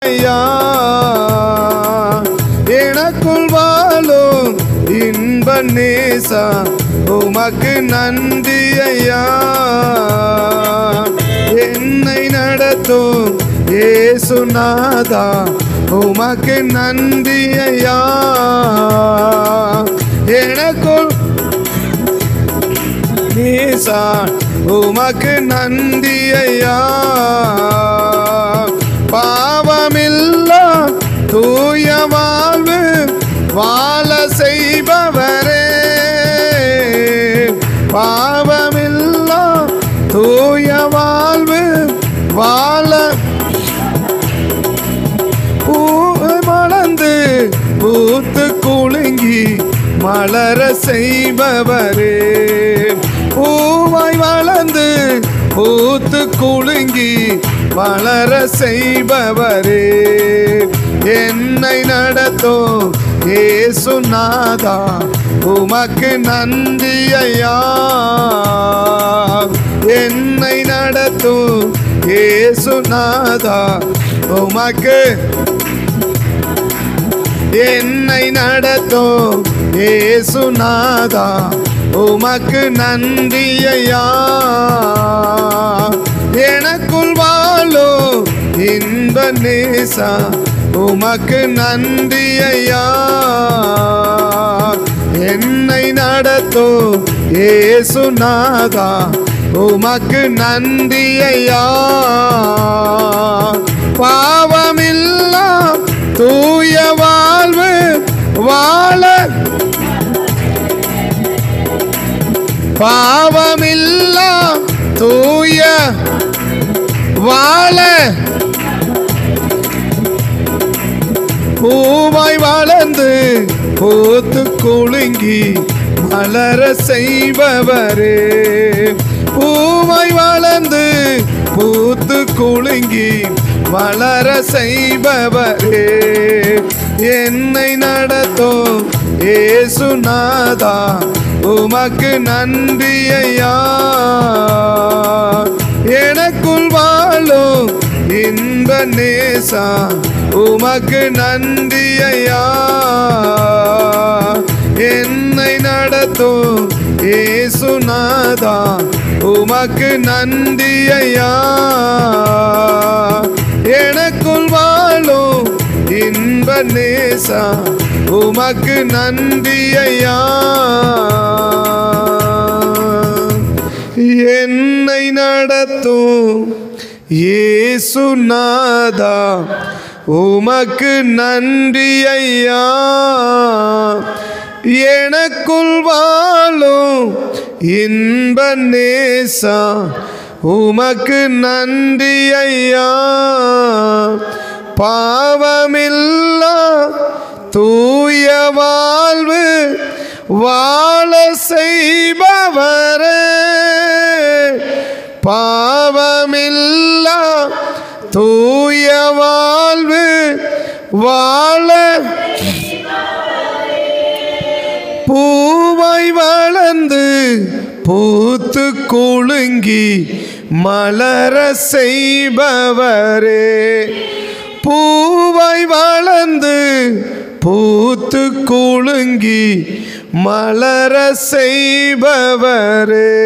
ஐயா எனக்குள் வாழும் இன்ப நேசா உமக்கு நன்றி ஐயா என்னை நடத்தும் ஏசுநாதா உமக்கு நன்றி ஐயா எனக்குள் நேசா உமக்கு நன்றி ஐயா பாவமில்லா தூய வாழ்வு வாழ செய்பவரே பாவமில்லா தூய வாழ்வு வாழ பூ மலர்ந்து பூத்து குலுங்கி மலர செய்பவரே பூவாய் வளர்ந்து பூத்து குலுங்கி மலர செய்பவரே என்னை நடத்தும் ஏசுநாதா உமக்கு நன்றி ஐயா என்னை நடத்தும் ஏசுநாதா உமக்கு என்னை நடத்தும் ஏசுநாதா உமக்கு நன்றி ஐயா எனக்குள் வாழும் இன்ப நேசா உமக்கு நன்றி ஐயா என்னை நடத்தும் ஏசுநாதா உமக்கு நன்றி ஐயா பாவமில்லா தூய வாழ்வு வாழ பாவமில்லா தூய வாழ பூவாய் வளர்ந்து பூத்து குலுங்கி மலர செய்பவரே பூவாய் வளர்ந்து பூத்து குலுங்கி வளர செய்பவரே என்னை நடத்தும் ஏசுநாதா உமக்கு நன்றி ஐயா எனக்குள் வாழும் இன்ப நேசா உமக்கு நன்றி ஐயா என்னை நடத்தும் ஏசுநாதா உமக்கு நன்றி ஐயா எனக்குள் வாழும் இன்ப நேசா உமக்கு நன்றி ஐயா என்னை நடத்தும் ஏசுநாதா உமக்கு நன்றி ஐயா எனக்குள் வாழும் இன்ப நேசா உமக்கு நன்றி ஐயா பாவமில்லா தூய வாழ்வு வாழ செய்பவரே பாவமில்லா தூய வாழ்வு வாழ பூவாய் வளர்ந்து பூத்து குலுங்கி மலர செய்பவரே பூவாய் வளர்ந்து பூத்து குலுங்கி மலர செய்பவரே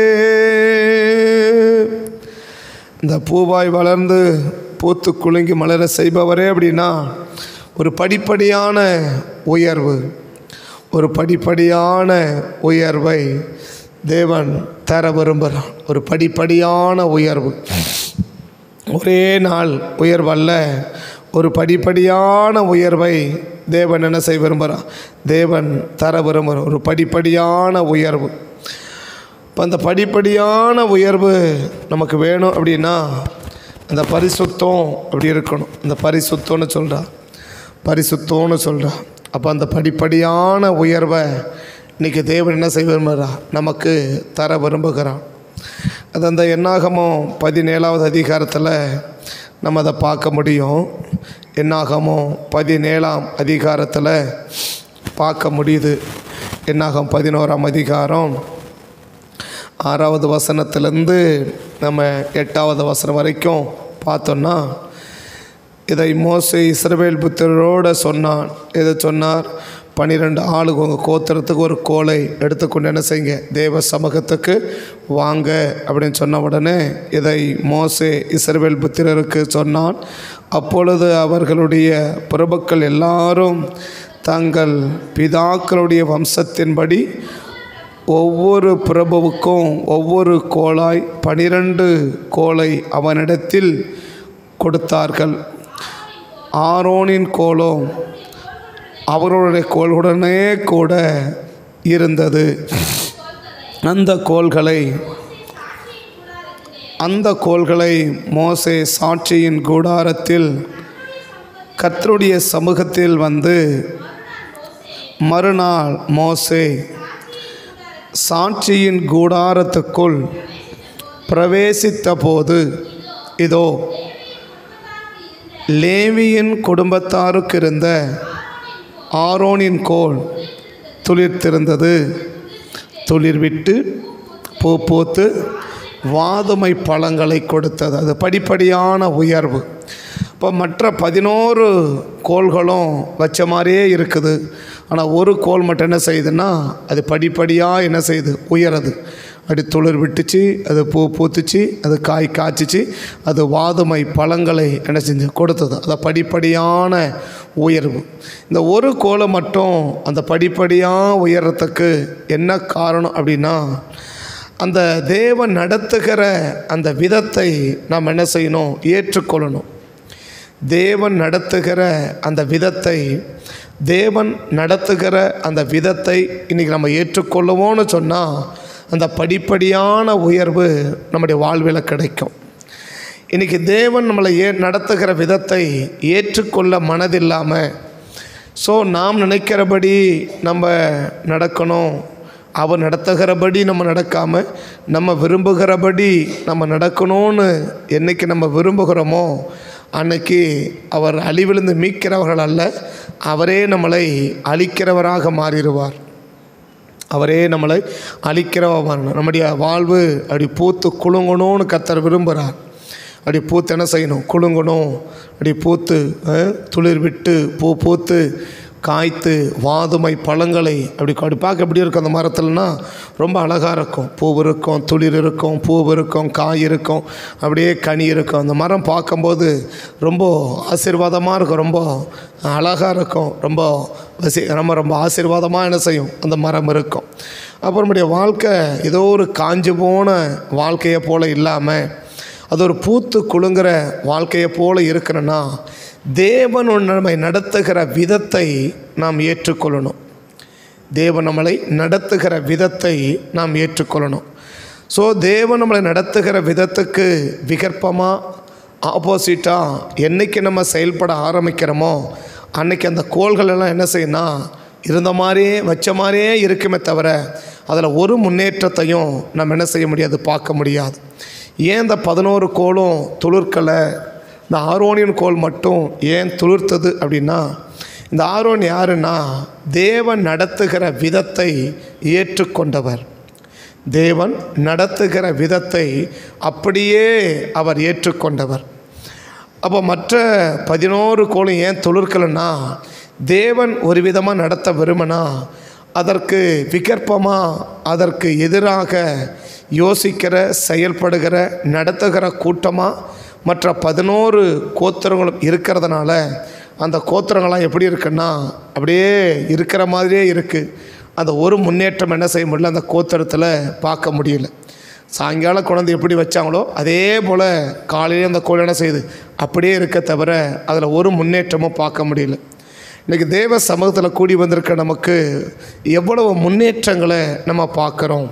இந்த பூவாய் வளர்ந்து பூத்து குலுங்கி மலர செய்பவரே அப்படின்னா ஒரு படிப்படியான உயர்வு ஒரு படிப்படியான உயர்வை தேவன் தர விரும்புகிறான் ஒரு படிப்படியான உயர்வு ஒரே நாள் உயர்வல்ல ஒரு படிப்படியான உயர்வை தேவன் என்ன செய்ய விரும்புகிறான் தேவன் தர விரும்புகிறான் ஒரு படிப்படியான உயர்வு இப்போ அந்த படிப்படியான உயர்வு நமக்கு வேணும் அப்படின்னா அந்த பரிசுத்தம் அப்படி இருக்கணும் அந்த பரிசுத்தம்னு சொல்கிறா பரிசுத்தம்னு சொல்கிறா அப்போ அந்த படிப்படியான உயர்வை இன்றைக்கி தேவன் என்ன செய்ய விரும்புகிறா நமக்கு தர விரும்புகிறான் அது அந்த எண்ணாகமம் பதினேழாவது அதிகாரத்தில் நம்ம அதை பார்க்க முடியும் எண்ணாகமம் பதினேழாம் அதிகாரத்தில் பார்க்க முடியுது எண்ணாகம் பதினோராம் அதிகாரம் ஆறாவது வசனத்திலேருந்து நம்ம எட்டாவது வசனம் வரைக்கும் பார்த்தோன்னா இதை மோசே இஸ்ரவேல் புத்திரரோட சொன்னான் இதை சொன்னார் பன்னிரெண்டு ஆளுக்கு உங்கள் கோத்திரத்துக்கு ஒரு கோலை எடுத்துக்கொண்டு என்ன செய்யுங்க தேவ சமூகத்துக்கு வாங்க அப்படின்னு சொன்ன உடனே இதை மோசே இஸ்ரவேல் புத்திரருக்கு சொன்னான் அப்பொழுது அவர்களுடைய பிரபுக்கள் எல்லாரும் தங்கள் பிதாக்களுடைய வம்சத்தின்படி ஒவ்வொரு பிரபுவுக்கும் ஒவ்வொரு கோலாய் பனிரெண்டு கோலை அவனிடத்தில் கொடுத்தார்கள் ஆரோனின் கோலோ அவர்களுடைய கோளுடனே கூட இருந்தது அந்த கோள்களை அந்த கோள்களை மோசே சாட்சியின் கூடாரத்தில் கர்த்தருடைய சமூகத்தில் வந்து மறுநாள் மோசே சாட்சியின் கூடாரத்துக்குள் பிரவேசித்த போது இதோ லேவியின் குடும்பத்தாருக்கு இருந்த ஆரோனின் கோல் துளிர்த்திருந்தது துளிர்விட்டு பூ பூத்து வாதுமை பழங்களை கொடுத்தது அது படிப்படியான உயர்வு இப்போ மற்ற பதினோரு கோள்களும் வச்ச மாதிரியே இருக்குது ஆனால் ஒரு கோல் மட்டும் என்ன செய்யுதுன்னா அது படிப்படியாக என்ன செய்யுது உயருது அப்படி துளிர் விட்டுச்சு அது பூ பூத்துச்சு அது காய் காய்ச்சிச்சு அது வாதுமை பழங்களை என்ன செஞ்சு கொடுத்தது அது படிப்படியான உயர்வு இந்த ஒரு கோலை மட்டும் அந்த படிப்படியாக உயரத்துக்கு என்ன காரணம் அப்படின்னா அந்த தேவன் நடத்துகிற அந்த விதத்தை நாம் என்ன செய்யணும் ஏற்றுக்கொள்ளணும் தேவன் நடத்துகிற அந்த விதத்தை தேவன் நடத்துகிற அந்த விதத்தை இன்றைக்கி நம்ம ஏற்றுக்கொள்ளுவோன்னு சொன்னால் அந்த படிப்படியான உயர்வு நம்முடைய வாழ்வில் கிடைக்கும் இன்றைக்கி தேவன் நம்மளை ஏ நடத்துகிற விதத்தை ஏற்றுக்கொள்ள மனதில்லாமல் ஸோ நாம் நினைக்கிறபடி நம்ம நடக்கணும் அவர் நடத்துகிறபடி நம்ம நடக்காமல் நம்ம விரும்புகிறபடி நம்ம நடக்கணும்னு என்னைக்கு நம்ம விரும்புகிறோமோ அன்னைக்கு அவர் அழிவிலிருந்து மீட்கிறவர்கள் அல்ல அவரே நம்மளை அழிக்கிறவராக மாறிடுவார் அவரே நம்மளை அழிக்கிறவர் நம்முடைய வாழ்வு அப்படி பூத்து குலுங்கணும்னு கத்தர் விரும்புகிறார் அப்படி பூத்து என்ன செய்யணும் குலுங்கணும் அப்படி பூத்து அஹ், துளிர் விட்டு பூ பூத்து காய்த்து வாதுமை பழங்களை அப்படி அப்படி பார்க்க எப்படி இருக்கும் அந்த மரத்துலனா ரொம்ப அழகாக இருக்கும் பூ இருக்கும் துளிர் இருக்கும் பூ இருக்கும் காய் இருக்கும் அப்படியே கனி இருக்கும் அந்த மரம் பார்க்கும்போது ரொம்ப ஆசீர்வாதமாக இருக்கும் ரொம்ப அழகாக இருக்கும் ரொம்ப வசி ரொம்ப ரொம்ப ஆசீர்வாதமாக என்ன செய்யும் அந்த மரம் இருக்கும் அப்புறம் நம்முடைய வாழ்க்கை ஏதோ ஒரு காஞ்சு போன வாழ்க்கையை போல் இல்லாமல் அது ஒரு பூத்து குலுங்குற வாழ்க்கையை போல இருக்கணும்னா தேவன் நம்மை நடத்துகிற விதத்தை நாம் ஏற்றுக்கொள்ளணும் தேவன் நம்மளை நடத்துகிற விதத்தை நாம் ஏற்றுக்கொள்ளணும் ஸோ தேவன் நம்மளை நடத்துகிற விதத்துக்கு விகற்பமாக ஆப்போசிட்டாக என்னைக்கு நம்ம செயல்பட ஆரம்பிக்கிறோமோ அன்னைக்கு அந்த கோள்கள் எல்லாம் என்ன செய்யணும் இருந்த மாதிரியே வச்ச மாதிரியே இருக்குமே தவிர அதில் ஒரு முன்னேற்றத்தையும் நம்ம என்ன செய்ய முடியாது பார்க்க முடியாது ஏன் இந்த பதினோரு கோளும் துளிர்க்கலை இந்த ஆரோனியன் கோல் மட்டும் ஏன் துளிர்த்தது அப்படின்னா இந்த ஆரோன் யாருன்னா தேவன் நடத்துகிற விதத்தை ஏற்றுக்கொண்டவர் தேவன் நடத்துகிற விதத்தை அப்படியே அவர் ஏற்றுக்கொண்டவர் அப்போ மற்ற பதினோரு கோளும் ஏன் துளிர்க்கலைன்னா தேவன் ஒரு விதமாக நடத்த விரும்பினா அதற்கு விகற்பமாக அதற்கு எதிராக யோசிக்கிற செயல்படுகிற நடத்துகிற கூட்டமாக மற்ற பதினோரு கோத்திரங்களும் இருக்கிறதுனால அந்த கோத்திரங்கள்லாம் எப்படி இருக்குன்னா அப்படியே இருக்கிற மாதிரியே இருக்குது அந்த ஒரு முன்னேற்றம் என்ன செய்ய முடியல அந்த கோத்திரத்தில் பார்க்க முடியல சாயங்காலம் குழந்தை எப்படி வச்சாங்களோ அதே போல் காலையிலே அந்த கோழி என்ன செய்யுது அப்படியே இருக்க தவிர அதில் ஒரு முன்னேற்றமும் பார்க்க முடியல இன்றைக்கி தேவ சமூகத்தில் கூடி வந்திருக்க நமக்கு எவ்வளவு முன்னேற்றங்களை நம்ம பார்க்குறோம்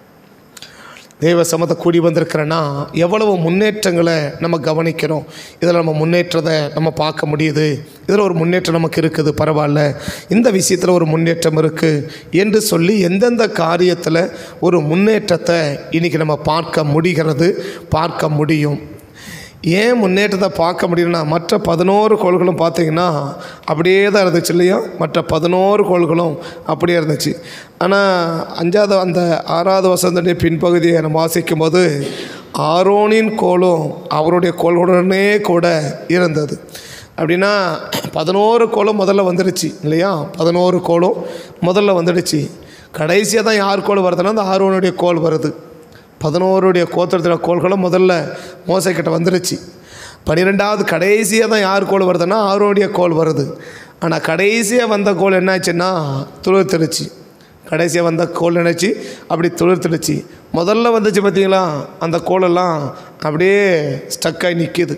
தேவ சமத்தை கூடி வந்திருக்கிறேன்னா எவ்வளவு முன்னேற்றங்களை நம்ம கவனிக்கிறோம் இதில் நம்ம முன்னேற்றத்தை நம்ம பார்க்க முடியுது இதில் ஒரு முன்னேற்றம் நமக்கு இருக்குது பரவாயில்ல இந்த விஷயத்தில் ஒரு முன்னேற்றம் இருக்குது என்று சொல்லி எந்தெந்த காரியத்தில் ஒரு முன்னேற்றத்தை இன்றைக்கி நம்ம பார்க்க முடிகிறது பார்க்க முடியும் ஏன் முன்னேற்றத்தை பார்க்க முடியும்னா மற்ற பதினோரு கோள்களும் பார்த்தீங்கன்னா அப்படியே தான் இருந்துச்சு இல்லையா மற்ற பதினோரு கோள்களும் அப்படியே இருந்துச்சு ஆனால் அஞ்சாவது அந்த ஆறாவது வசந்தனுடைய பின்பகுதியை நம்ம வாசிக்கும் போது ஆரோனின் கோலும் அவருடைய கோளுடனே கூட இருந்தது அப்படின்னா பதினோரு கோலும் முதல்ல வந்துடுச்சு இல்லையா பதினோரு கோலும் முதல்ல வந்துடுச்சு கடைசியாக தான் யார் கோல் வருதுன்னா அந்த ஆர்வனுடைய கோல் வருது பதினோருடைய கோத்திரத்தில் கோள்களும் முதல்ல மோசைக்கிட்ட வந்துடுச்சு பன்னிரெண்டாவது கடைசியாக தான் யார் கோல் வருதுன்னா ஆரோடைய கோல் வருது ஆனால் கடைசியாக வந்த கோல் என்னாச்சுன்னா துளிர்த்திருச்சு கடைசியாக வந்த கோல் நினச்சி அப்படி துளிர்த்திடுச்சு முதல்ல வந்துச்சு பார்த்தீங்களா அந்த கோலெல்லாம் அப்படியே ஸ்டக்காகி நிற்கிது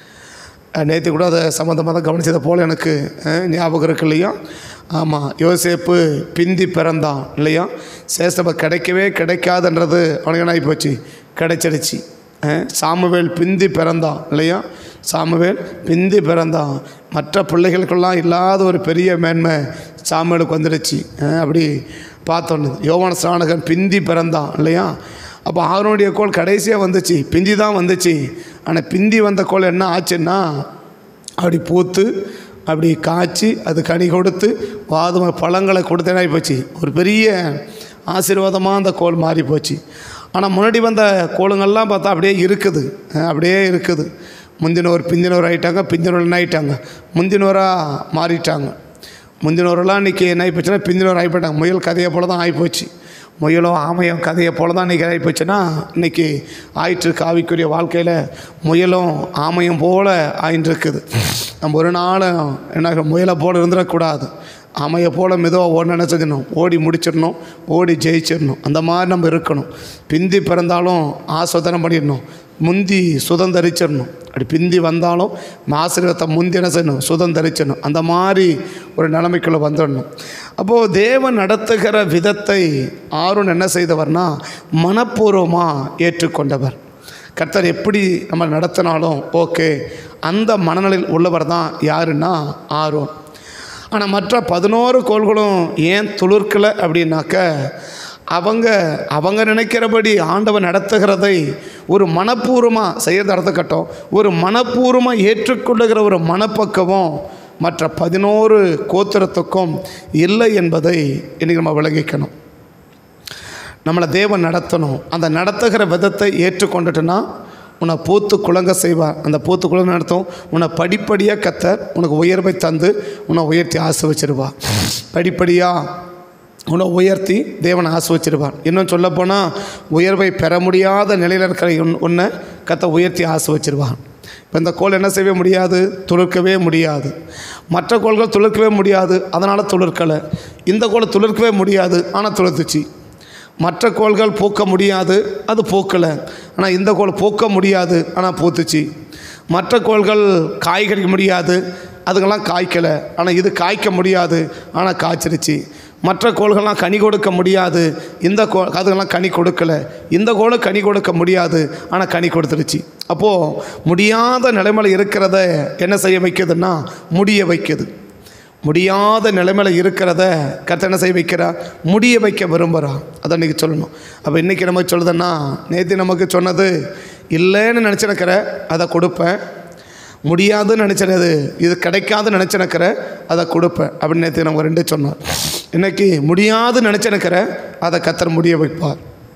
நேற்று கூட அதை சம்மந்தமாக தான் கவனிச்சதை போல் எனக்கு அஹ், ஞாபகம் இருக்கு இல்லையா ஆமாம் யோசேப்பு பிந்தி பிறந்தான் இல்லையா சேசப்ப கிடைக்கவே கிடைக்காதுன்றது அவனுக்கு என்ன ஆகி போச்சு கிடைச்சிடுச்சு அஹ், சாமுவேல் பிந்தி பிறந்தான் இல்லையா சாமுவேல் பிந்தி பிறந்தான் மற்ற பிள்ளைகளுக்கெல்லாம் இல்லாத ஒரு பெரிய மேன்மை சாமுவேலுக்கு வந்துடுச்சு அஹ், அப்படி பார்த்தோன்னு யோவான ஸ்நானகன் பிந்தி பிறந்தான் இல்லையா அப்போ ஆரோனுடைய கோல் கடைசியாக வந்துச்சு பிந்தி தான் வந்துச்சு ஆனால் பிந்தி வந்த கோல் என்ன ஆச்சுன்னா அப்படி பூத்து அப்படி காய்ச்சி அது கனி கொடுத்து வாதுமை பழங்களை கொடுத்தேனாகி போச்சு ஒரு பெரிய ஆசீர்வாதமாக அந்த கோல் மாறி போச்சு ஆனால் முன்னாடி வந்த கோளுங்கள்லாம் பார்த்தா அப்படியே இருக்குது அஹ் அப்படியே இருக்குது முந்தினோர் பிந்தினோர் ஆகிட்டாங்க பிந்தினோர் என்ன ஆகிட்டாங்க முந்தினோராக மாறிட்டாங்க முந்தினோரெல்லாம் இன்றைக்கி என்ன ஆகி போச்சுன்னா பிந்தினோர் ஆகி போயிட்டாங்க முயல் கதையை போல தான் ஆகி போச்சு முயலும் ஆமையும் கதையை போல தான் இன்றைக்கி ஆகி போச்சுன்னா இன்றைக்கி ஆயிற்றுருக்கு ஆவிக்குரிய வாழ்க்கையில் முயலும் ஆமையும் போல் ஆயின்னு இருக்குது நம்ம ஒரு நாளும் என்ன முயலை போல் இருந்துடக்கூடாது ஆமையை போல் மெதுவாக ஓட என்ன செஞ்சிடணும் ஓடி முடிச்சிடணும் ஓடி ஜெயிச்சிடணும் அந்த மாதிரி நம்ம இருக்கணும் பிந்தி பிறந்தாலும் ஆஸ்வதனம் பண்ணிடணும் முந்தி சுதந்தரிச்சிடணும் அப்படி பிந்தி வந்தாலும் ஆசீர்வாதத்தை முந்தி என்ன செய்யணும் சுதந்தரிச்சிடணும் அந்த மாதிரி ஒரு நிலைமைக்குள்ளே வந்துடணும் அப்போது தேவன் நடத்துகிற விதத்தை ஆரோன் என்ன செய்தவர்னா மனப்பூர்வமாக ஏற்றுக்கொண்டவர் கர்த்தர் எப்படி நம்ம நடத்தினாலும் ஓகே அந்த மனநிலையில் உள்ளவர் தான் யாருன்னா ஆரோன் ஆனால் மற்ற பதினோரு கோள்களும் ஏன் துளிர்க்கலை அப்படின்னாக்க அவங்க அவங்க நினைக்கிறபடி ஆண்டவன் நடத்துகிறதை ஒரு மனப்பூர்வமாக செய்யறது நடத்தக்கட்டும் ஒரு மனப்பூர்வமாக ஏற்றுக்கொள்ளுகிற ஒரு மனப்பக்குவம் மற்ற பதினோரு கோத்திரத்துக்கும் இல்லை என்பதை இன்றைக்கி நம்ம விளங்கிக்கணும் நம்மளை தேவன் நடத்தணும் அந்த நடத்துகிற விதத்தை ஏற்றுக்கொண்டுட்டுனா உன்னை பூத்து குலங்க செய்வார் அந்த பூத்து குலங்க நடத்தும் உன்னை படிப்படியாக கத்தர் உனக்கு உயர்வை தந்து உன்னை உயர்த்தி ஆசிர்வச்சிருவார் படிப்படியாக உன்னை உயர்த்தி தேவனை ஆசிர்வச்சிருவார் இன்னும் சொல்லப்போனால் உயர்வை பெற முடியாத நிலையில் இருக்கிற உன் உன்னை கத்த உயர்த்தி ஆசிர்வச்சிருவான் இப்போ இந்த கோல் என்ன செய்யவே முடியாது துளிர்க்கவே முடியாது மற்ற கோள்கள் துளிர்க்கவே முடியாது அதனால் துளிர்க்கலை இந்த கோல் துளிர்க்கவே முடியாது ஆனால் துளிர்த்துச்சு மற்ற கோள்கள் பூக்க முடியாது அது பூக்கலை ஆனால் இந்த கோள் பூக்க முடியாது ஆனால் பூத்துச்சு மற்ற கோள்கள் காய் கடிக்க முடியாது அதுங்கெல்லாம் காய்க்கலை ஆனால் இது காய்க்க முடியாது ஆனால் காய்ச்சிருச்சு மற்ற கோள்கள்லாம் கனி கொடுக்க முடியாது இந்த கோ அதுங்கெல்லாம் கனி கொடுக்கல இந்த கோளை கனி கொடுக்க முடியாது ஆனால் கனி கொடுத்துருச்சு அப்போது முடியாத நிலைமையில் இருக்கிறத என்ன செய்ய வைக்குதுன்னா முடிய வைக்குது முடியாத நிலைமையில் இருக்கிறத கர்த்தர் என்ன செய்ய வைக்கிறா முடிய வைக்க விரும்புகிறா அதை இன்றைக்கி சொல்லணும் அப்போ இன்றைக்கி நமக்கு சொல்லுதுன்னா நேற்று நமக்கு சொன்னது இல்லைன்னு நினச்சிருக்கிற அதை கொடுப்பேன் முடியாதுன்னு நினச்சினது இது கிடைக்காதுன்னு நினச்சினக்கிற அதை கொடுப்பேன் அப்படின்னு நேற்று நம்ம ரெண்டு சொன்னோம் இன்றைக்கி முடியாதுன்னு நினச்சினக்கிற அதை கத்தர் முடிய வைப்பார்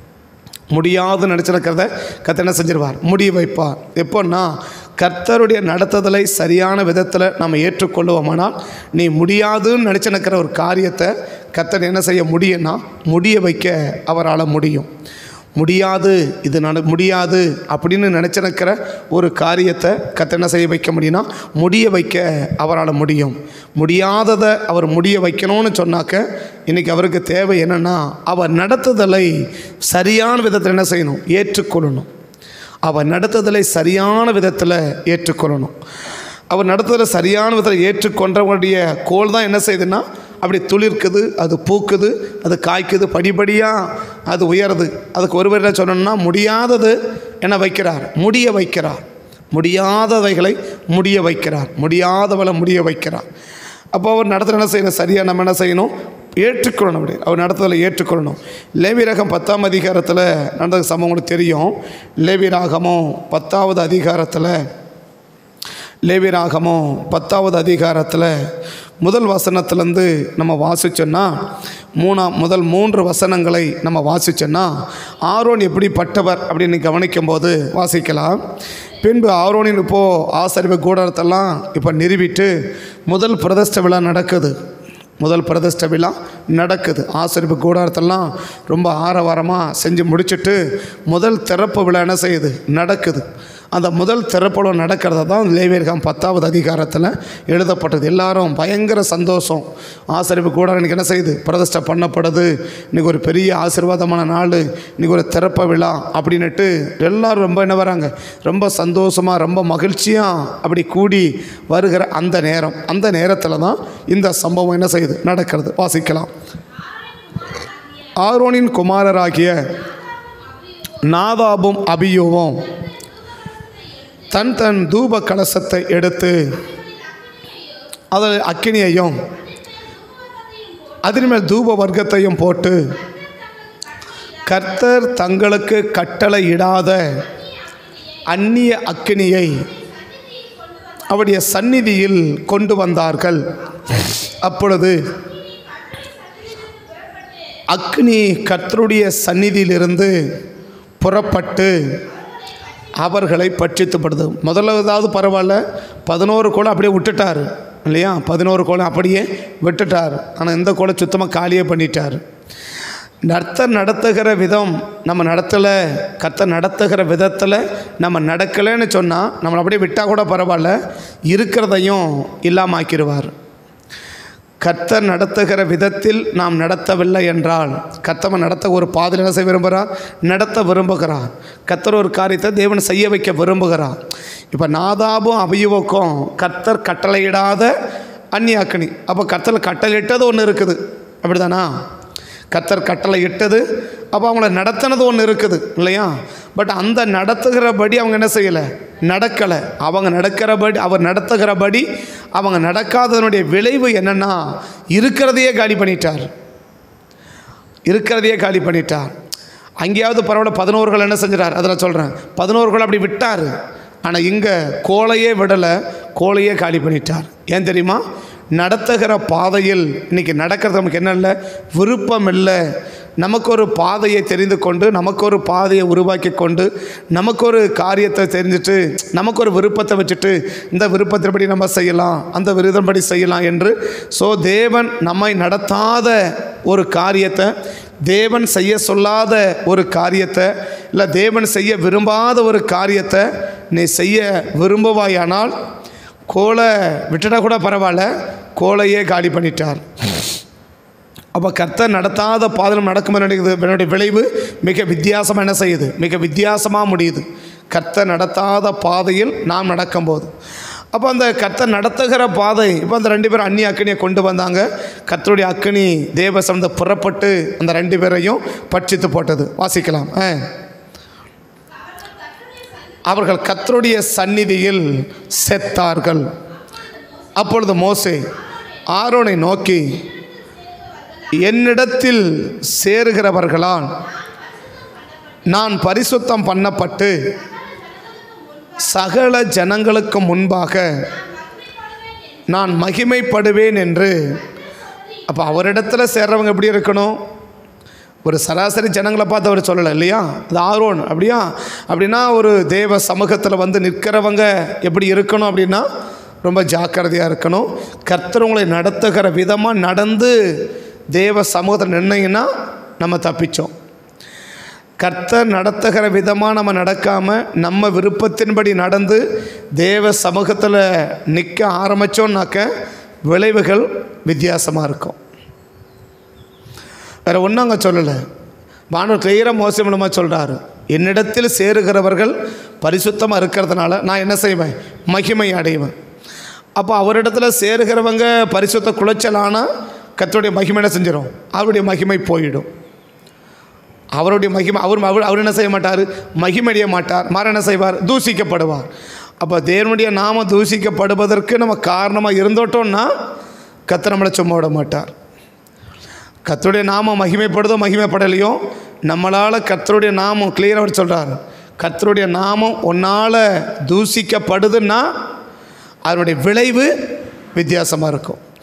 முடியாது நினச்சிருக்கிறத கர்த்தர் என்ன செஞ்சிருவார் முடிய வைப்பார் எப்போன்னா கர்த்தருடைய நடத்துதலை சரியான விதத்தில் நம்ம ஏற்றுக்கொள்ளுவோமானால் நீ முடியாதுன்னு நினச்சிருக்கிற ஒரு காரியத்தை கர்த்தர் என்ன செய்ய முடியும்னா முடிய வைக்க அவரால் முடியும் முடியாது இது நட முடியாது அப்படின்னு நினச்சிருக்கிற ஒரு காரியத்தை கர்த்தர் என்ன செய்ய வைக்க முடியும்னா முடிய வைக்க அவரால் முடியும் முடியாததை அவர் முடிய வைக்கணும்னு சொன்னாக்க இன்றைக்கி அவருக்கு தேவை என்னென்னா அவர் நடத்துதலை சரியான விதத்தில் என்ன செய்யணும் ஏற்றுக்கொள்ளணும் அவர் நடத்துதலை சரியான விதத்தில் ஏற்றுக்கொள்ளணும் அவர் நடத்துதலை சரியான விதத்தில் ஏற்றுக்கொண்டவங்களுடைய கோல் தான் என்ன செய்யுதுன்னா அப்படி துளிர்க்குது அது பூக்குது அது காய்க்குது படிப்படியாக அது உயருது அதுக்கு ஒரு பேரில் சொன்னோம்னா முடியாதது என்ன வைக்கிறார் முடிய வைக்கிறார் முடியாதவைகளை முடிய வைக்கிறார் முடியாதவளை முடிய வைக்கிறார் அப்போ அவர் நடத்துகிற என்ன செய்யணும் சரியாக நம்ம என்ன செய்யணும் ஏற்றுக்கொள்ளணும் அப்படி அவர் நடத்துதலை ஏற்றுக்கொள்ளணும் லேவிரகம் பத்தாம் அதிகாரத்தில் நடந்த சம்பவம் உங்களுக்கு தெரியும் லேவிராகமும் பத்தாவது அதிகாரத்தில் லேவிராகமும் பத்தாவது அதிகாரத்தில் முதல் வசனத்திலேருந்து நம்ம வாசிச்சோன்னா மூணாம் முதல் மூன்று வசனங்களை நம்ம வாசிச்சோன்னா ஆரோன் எப்படிப்பட்டவர் அப்படின்னு கவனிக்கும்போது வாசிக்கலாம் பின்பு ஆரோனின் இப்போது ஆசரிப்பு கூடாரத்தெல்லாம் இப்போ நிறுவிட்டு முதல் பிரதிஷ்ட விழா நடக்குது முதல் பிரதிஷ்ட விழா நடக்குது ஆசரிப்பு கூடாரத்தெல்லாம் ரொம்ப ஆரவாரமாக செஞ்சு முடிச்சுட்டு முதல் திறப்பு விழா என்ன செய்யுது நடக்குது அந்த முதல் திறப்புல நடக்கிறத தான் லேவியர்காம் பத்தாவது அதிகாரத்தில் எழுதப்பட்டது எல்லாரும் பயங்கர சந்தோஷம் ஆசரிப்பு கூடாரம் இன்றைக்கி என்ன செய்யுது பிரதிஷ்டை பண்ணப்படுது இன்றைக்கி ஒரு பெரிய ஆசீர்வாதமான நாள் இன்றைக்கி ஒரு திறப்பு விழா அப்படின்னுட்டு எல்லாரும் ரொம்ப என்ன வராங்க ரொம்ப சந்தோஷமாக ரொம்ப மகிழ்ச்சியாக அப்படி கூடி வருகிற அந்த நேரம் அந்த நேரத்தில் தான் இந்த சம்பவம் என்ன செய்யுது நடக்கிறது வாசிக்கலாம் ஆரோனின் குமாரராகிய நாதாபும் அபியோவும் தன் தன் தூப கலசத்தை எடுத்து அதில் அக்கினியையும் அதன் மேல் தூப வர்க்கத்தையும் போட்டு கர்த்தர் தங்களுக்கு கட்டளையிடாத அந்நிய அக்கினியை அவருடைய சந்நிதியில் கொண்டு வந்தார்கள் அப்பொழுது அக்னி கர்த்தருடைய சந்நிதியிலிருந்து புறப்பட்டு அவர்களை பட்சித்துப்படுது முதலாவதாவது பரவாயில்ல பதினோரு கோலம் அப்படியே விட்டுட்டார் இல்லையா பதினோரு கோலம் அப்படியே விட்டுட்டார் ஆனால் இந்த கோலம் சுத்தமாக காலியே பண்ணிட்டார் நர்த்தர் நடத்துகிற விதம் நம்ம நடத்தலை கர்த்தர் நடத்துகிற விதத்தில் நம்ம நடக்கலைன்னு சொன்னால் நம்மளை அப்படியே விட்டால் கூட பரவாயில்ல இருக்கிறதையும் இல்லாமல் ஆக்கிடுவார் கர்த்தர் நடத்துகிற விதத்தில் நாம் நடத்தவில்லை என்றால் கர்த்தவன் நடத்த ஒரு பாதையில் என்ன செய்ய விரும்புகிறார் நடத்த விரும்புகிறார் கர்த்தர் ஒரு காரியத்தை தேவன் செய்ய வைக்க விரும்புகிறார் இப்போ நாதாபும் அபியுவுக்கும் கர்த்தர் கட்டளையிடாத அந்நிய அக்னி அப்போ கர்த்தர் கட்டளையிட்டது ஒன்று இருக்குது அப்படிதானா கர்த்தர் கட்டளை இட்டது அப்போ அவங்கள நடத்தினது ஒன்று இருக்குது இல்லையா பட் அந்த நடத்துகிறபடி அவங்க என்ன செய்யலை நடக்கலை அவங்க நடக்கிறபடி அவர் நடத்துகிறபடி அவங்க நடக்காததனுடைய விளைவு என்னென்னா இருக்கிறதையே காலி பண்ணிட்டார் இருக்கிறதையே காலி பண்ணிட்டார் அங்கேயாவது பரவாயில்ல பதினோர்கள் என்ன செஞ்சிட்டார் அதில் சொல்கிறேன் பதினோர்கள் அப்படி விட்டார் ஆனால் இங்கே கோலையே விடலை கோலையே காலி பண்ணிட்டார் ஏன் தெரியுமா நடத்துகிற பாதையில் இன்றைக்கி நடக்கிறது நமக்கு என்ன இல்லை விருப்பம் இல்லை நமக்கு ஒரு பாதையை தெரிந்து கொண்டு நமக்கு ஒரு பாதையை உருவாக்கி கொண்டு நமக்கு ஒரு காரியத்தை தெரிஞ்சுட்டு நமக்கு ஒரு விருப்பத்தை வச்சுட்டு இந்த விருப்பத்தின்படி நம்ம செய்யலாம் அந்த விருதம்படி செய்யலாம் என்று ஸோ தேவன் நம்மை நடத்தாத ஒரு காரியத்தை தேவன் செய்ய சொல்லாத ஒரு காரியத்தை இல்லை தேவன் செய்ய விரும்பாத ஒரு காரியத்தை நீ செய்ய விரும்புவாயானால் கோலை விட்டுட்டா கூட பரவாயில்ல கோலையே காலி பண்ணிட்டார் அப்போ கர்த்தர் நடத்தாத பாதலம் நடக்கும் என்னுடைய என்னுடைய விளைவு மிக வித்தியாசமாக என்ன செய்யுது மிக வித்தியாசமாக முடியுது கர்த்தர் நடத்தாத பாதையில் நாம் நடக்கும்போது அப்போ அந்த கர்த்தர் நடத்துகிற பாதை இப்போ அந்த ரெண்டு பேரும் அந்நிய அக்கினியை கொண்டு வந்தாங்க கர்த்தருடைய அக்கினி தேவ சமந்த புறப்பட்டு அந்த ரெண்டு பேரையும் பட்சித்து போட்டது வாசிக்கலாம் ஆ அவர்கள் கர்த்தருடைய சந்நிதியில் செத்தார்கள் அப்பொழுது மோசே ஆரோனை நோக்கி என்னிடத்தில் சேருகிறவர்களால் நான் பரிசுத்தம் பண்ணப்பட்டு சகல ஜனங்களுக்கு முன்பாக நான் மகிமைப்படுவேன் என்று அப்போ அவரிடத்துல சேர்றவங்க எப்படி இருக்கணும் ஒரு சராசரி ஜனங்களை பார்த்து அவர் சொல்லலை இல்லையா அது ஆரோன் அப்படியா அப்படின்னா ஒரு தேவ சமூகத்தில் வந்து நிற்கிறவங்க எப்படி இருக்கணும் அப்படின்னா ரொம்ப ஜாக்கிரதையாக இருக்கணும் கர்த்தர் உங்களை நடத்துகிற விதமாக நடந்து தேவ சமூகத்தில் நின்னீங்கன்னா நம்ம தப்பிச்சோம் கர்த்தர் நடத்துகிற விதமாக நம்ம நடக்காமல் நம்ம விருப்பத்தின்படி நடந்து தேவ சமூகத்தில் நிற்க ஆரம்பித்தோன்னாக்க விளைவுகள் வித்தியாசமாக இருக்கும் வேறு ஒன்றும் அங்கே சொல்லலை வானூர் கிளியராக மோசம் மூலமாக சொல்கிறாரு என்னிடத்தில் சேருகிறவர்கள் பரிசுத்தமாக இருக்கிறதுனால நான் என்ன செய்வேன் மகிமை அடைவேன் அப்போ அவரிடத்துல சேருகிறவங்க பரிசுத்த குலைச்சலானால் கர்த்தருடைய மகிமை என்ன செஞ்சிடும் அவருடைய மகிமை போயிடும் அவருடைய மகிமை அவர் அவர் அவர் என்ன செய்ய மாட்டார் மகிமடைய மாட்டார் மாற என்ன செய்வார் தூசிக்கப்படுவார் அப்போ தேவனுடைய நாம தூசிக்கப்படுவதற்கு நம்ம காரணமாக இருந்தோட்டோம்னா கத்த நம்மளை சும்மா விட மாட்டார் கத்தருடைய நாமம் மகிமைப்படுதோ மகிமைப்படலையோ நம்மளால் கத்தருடைய நாமம் கிளியராக அவர் சொல்கிறார் கத்தருடைய நாமம் உன்னால் தூசிக்கப்படுதுன்னா அதனுடைய விளைவு வித்தியாசமாக இருக்கும்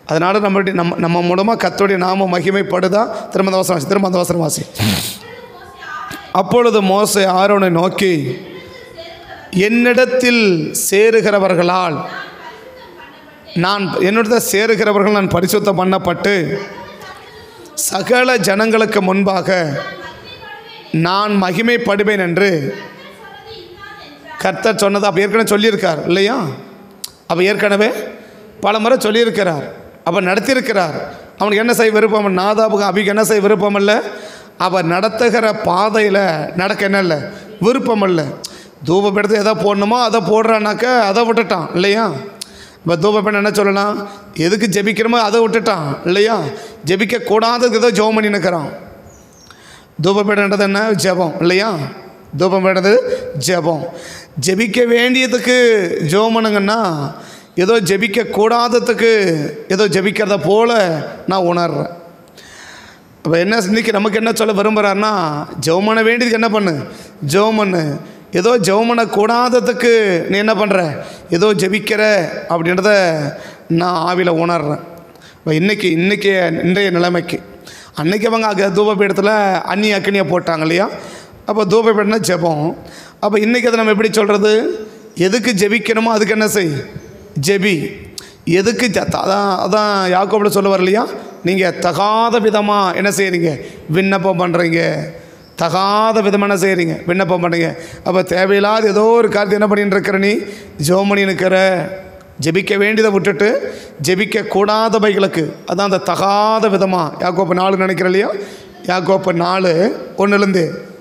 அதனால் நம்மளுடைய நம்ம நம்ம மூலமாக கத்தோடைய நாம மகிமைப்படுதா திரும்ப அந்த வசனம் வாசி திரும்ப அந்த வசனம் வாசி அப்பொழுது மோசே ஆரோனை நோக்கி என்னிடத்தில் சேருகிறவர்களால் நான் என்னிடத்தில் சேருகிறவர்கள் நான் பரிசுத்தம் பண்ணப்பட்டு சகல ஜனங்களுக்கு முன்பாக நான் மகிமைப்படுவேன் என்று கர்த்தர் சொன்னது அப்போ ஏற்கனவே சொல்லியிருக்கார் இல்லையா அப்போ ஏற்கனவே பல முறை சொல்லியிருக்கிறார் அப்போ நடத்தியிருக்கிறார் அவனுக்கு என்ன செய்ய விருப்பம் இல்லை? நாதாபுக்கு அபிக்கு என்ன செய்ய விருப்பம் இல்லை அவர் நடத்துகிற பாதையில் நடக்க என்ன இல்லை விருப்பம் இல்லை தூபப்பீடத்தை எதை போடணுமோ அதை போடுறானாக்க அதை விட்டுட்டான் இல்லையா இப்போ தூபப்பீடம் என்ன சொல்லலாம் எதுக்கு ஜெபிக்கிறோமோ அதை விட்டுட்டான் இல்லையா ஜெபிக்கக்கூடாததுக்கு ஏதோ ஜெபம் பண்ணி நிற்கிறான் தூபப்பீடன்றது என்ன ஜெபம் இல்லையா தூபப்பீடது ஜெபம் ஜெபிக்க வேண்டியதுக்கு ஜெபம் பண்ணுங்கன்னா ஏதோ ஜெபிக்க கூடாததுக்கு ஏதோ ஜெபிக்கிறத போல நான் உணர்றேன் அப்போ என்ன இன்னைக்கு நமக்கு என்ன சொல்ல விரும்புகிறாருன்னா ஜெபம் பண்ண வேண்டியதுக்கு என்ன பண்ணு ஜெபம் பண்ணு ஏதோ ஜெபம் பண்ண கூடாததுக்கு நீ என்ன பண்ணுற ஏதோ ஜெபிக்கிற அப்படின்றத நான் ஆவியில் உணர்றேன் இப்போ இன்றைக்கி இன்றைக்கி இன்றைய நிலைமைக்கு அன்றைக்கி அவங்க அங்கே தூபபீடத்தில் அன்னி அக்னியை போட்டாங்க இல்லையா அப்போ தூபபீடம்னா ஜெபம் அப்போ இன்றைக்கி அதை நம்ம எப்படி சொல்கிறது எதுக்கு ஜெபிக்கணுமோ அதுக்கு என்ன செய் ஜெபி எதுக்கு ஜ- அதான் அதான் யாக்கோபில் சொல்லுவார் இல்லையா நீங்கள் தகாத விதமாக என்ன செய்கிறீங்க விண்ணப்பம் பண்ணுறீங்க தகாத விதமாக என்ன செய்கிறீங்க விண்ணப்பம் பண்ணுறீங்க அப்போ தேவையில்லாத ஏதோ ஒரு காரியத்தை என்ன பண்ணிட்டு இருக்கிற நீ ஜெபம் பண்ணி நிற்கிற ஜெபிக்க வேண்டியதை விட்டுட்டு ஜெபிக்க கூடாதவைகளுக்கு அதான் அந்த தகாத விதமாக யாக்கோப்பு நாலு நினைக்கிற இல்லையா யாக்கோப்பு நாலு ஒன்றுலேருந்து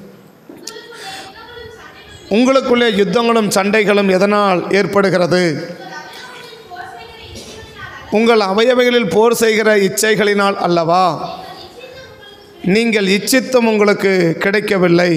உங்களுக்குள்ளே யுத்தங்களும் சண்டைகளும் எதனால் ஏற்படுகிறது உங்கள் அவயவைகளில் போர் செய்கிற இச்சைகளினால் அல்லவா நீங்கள் இச்சித்தும் உங்களுக்கு கிடைக்கவில்லை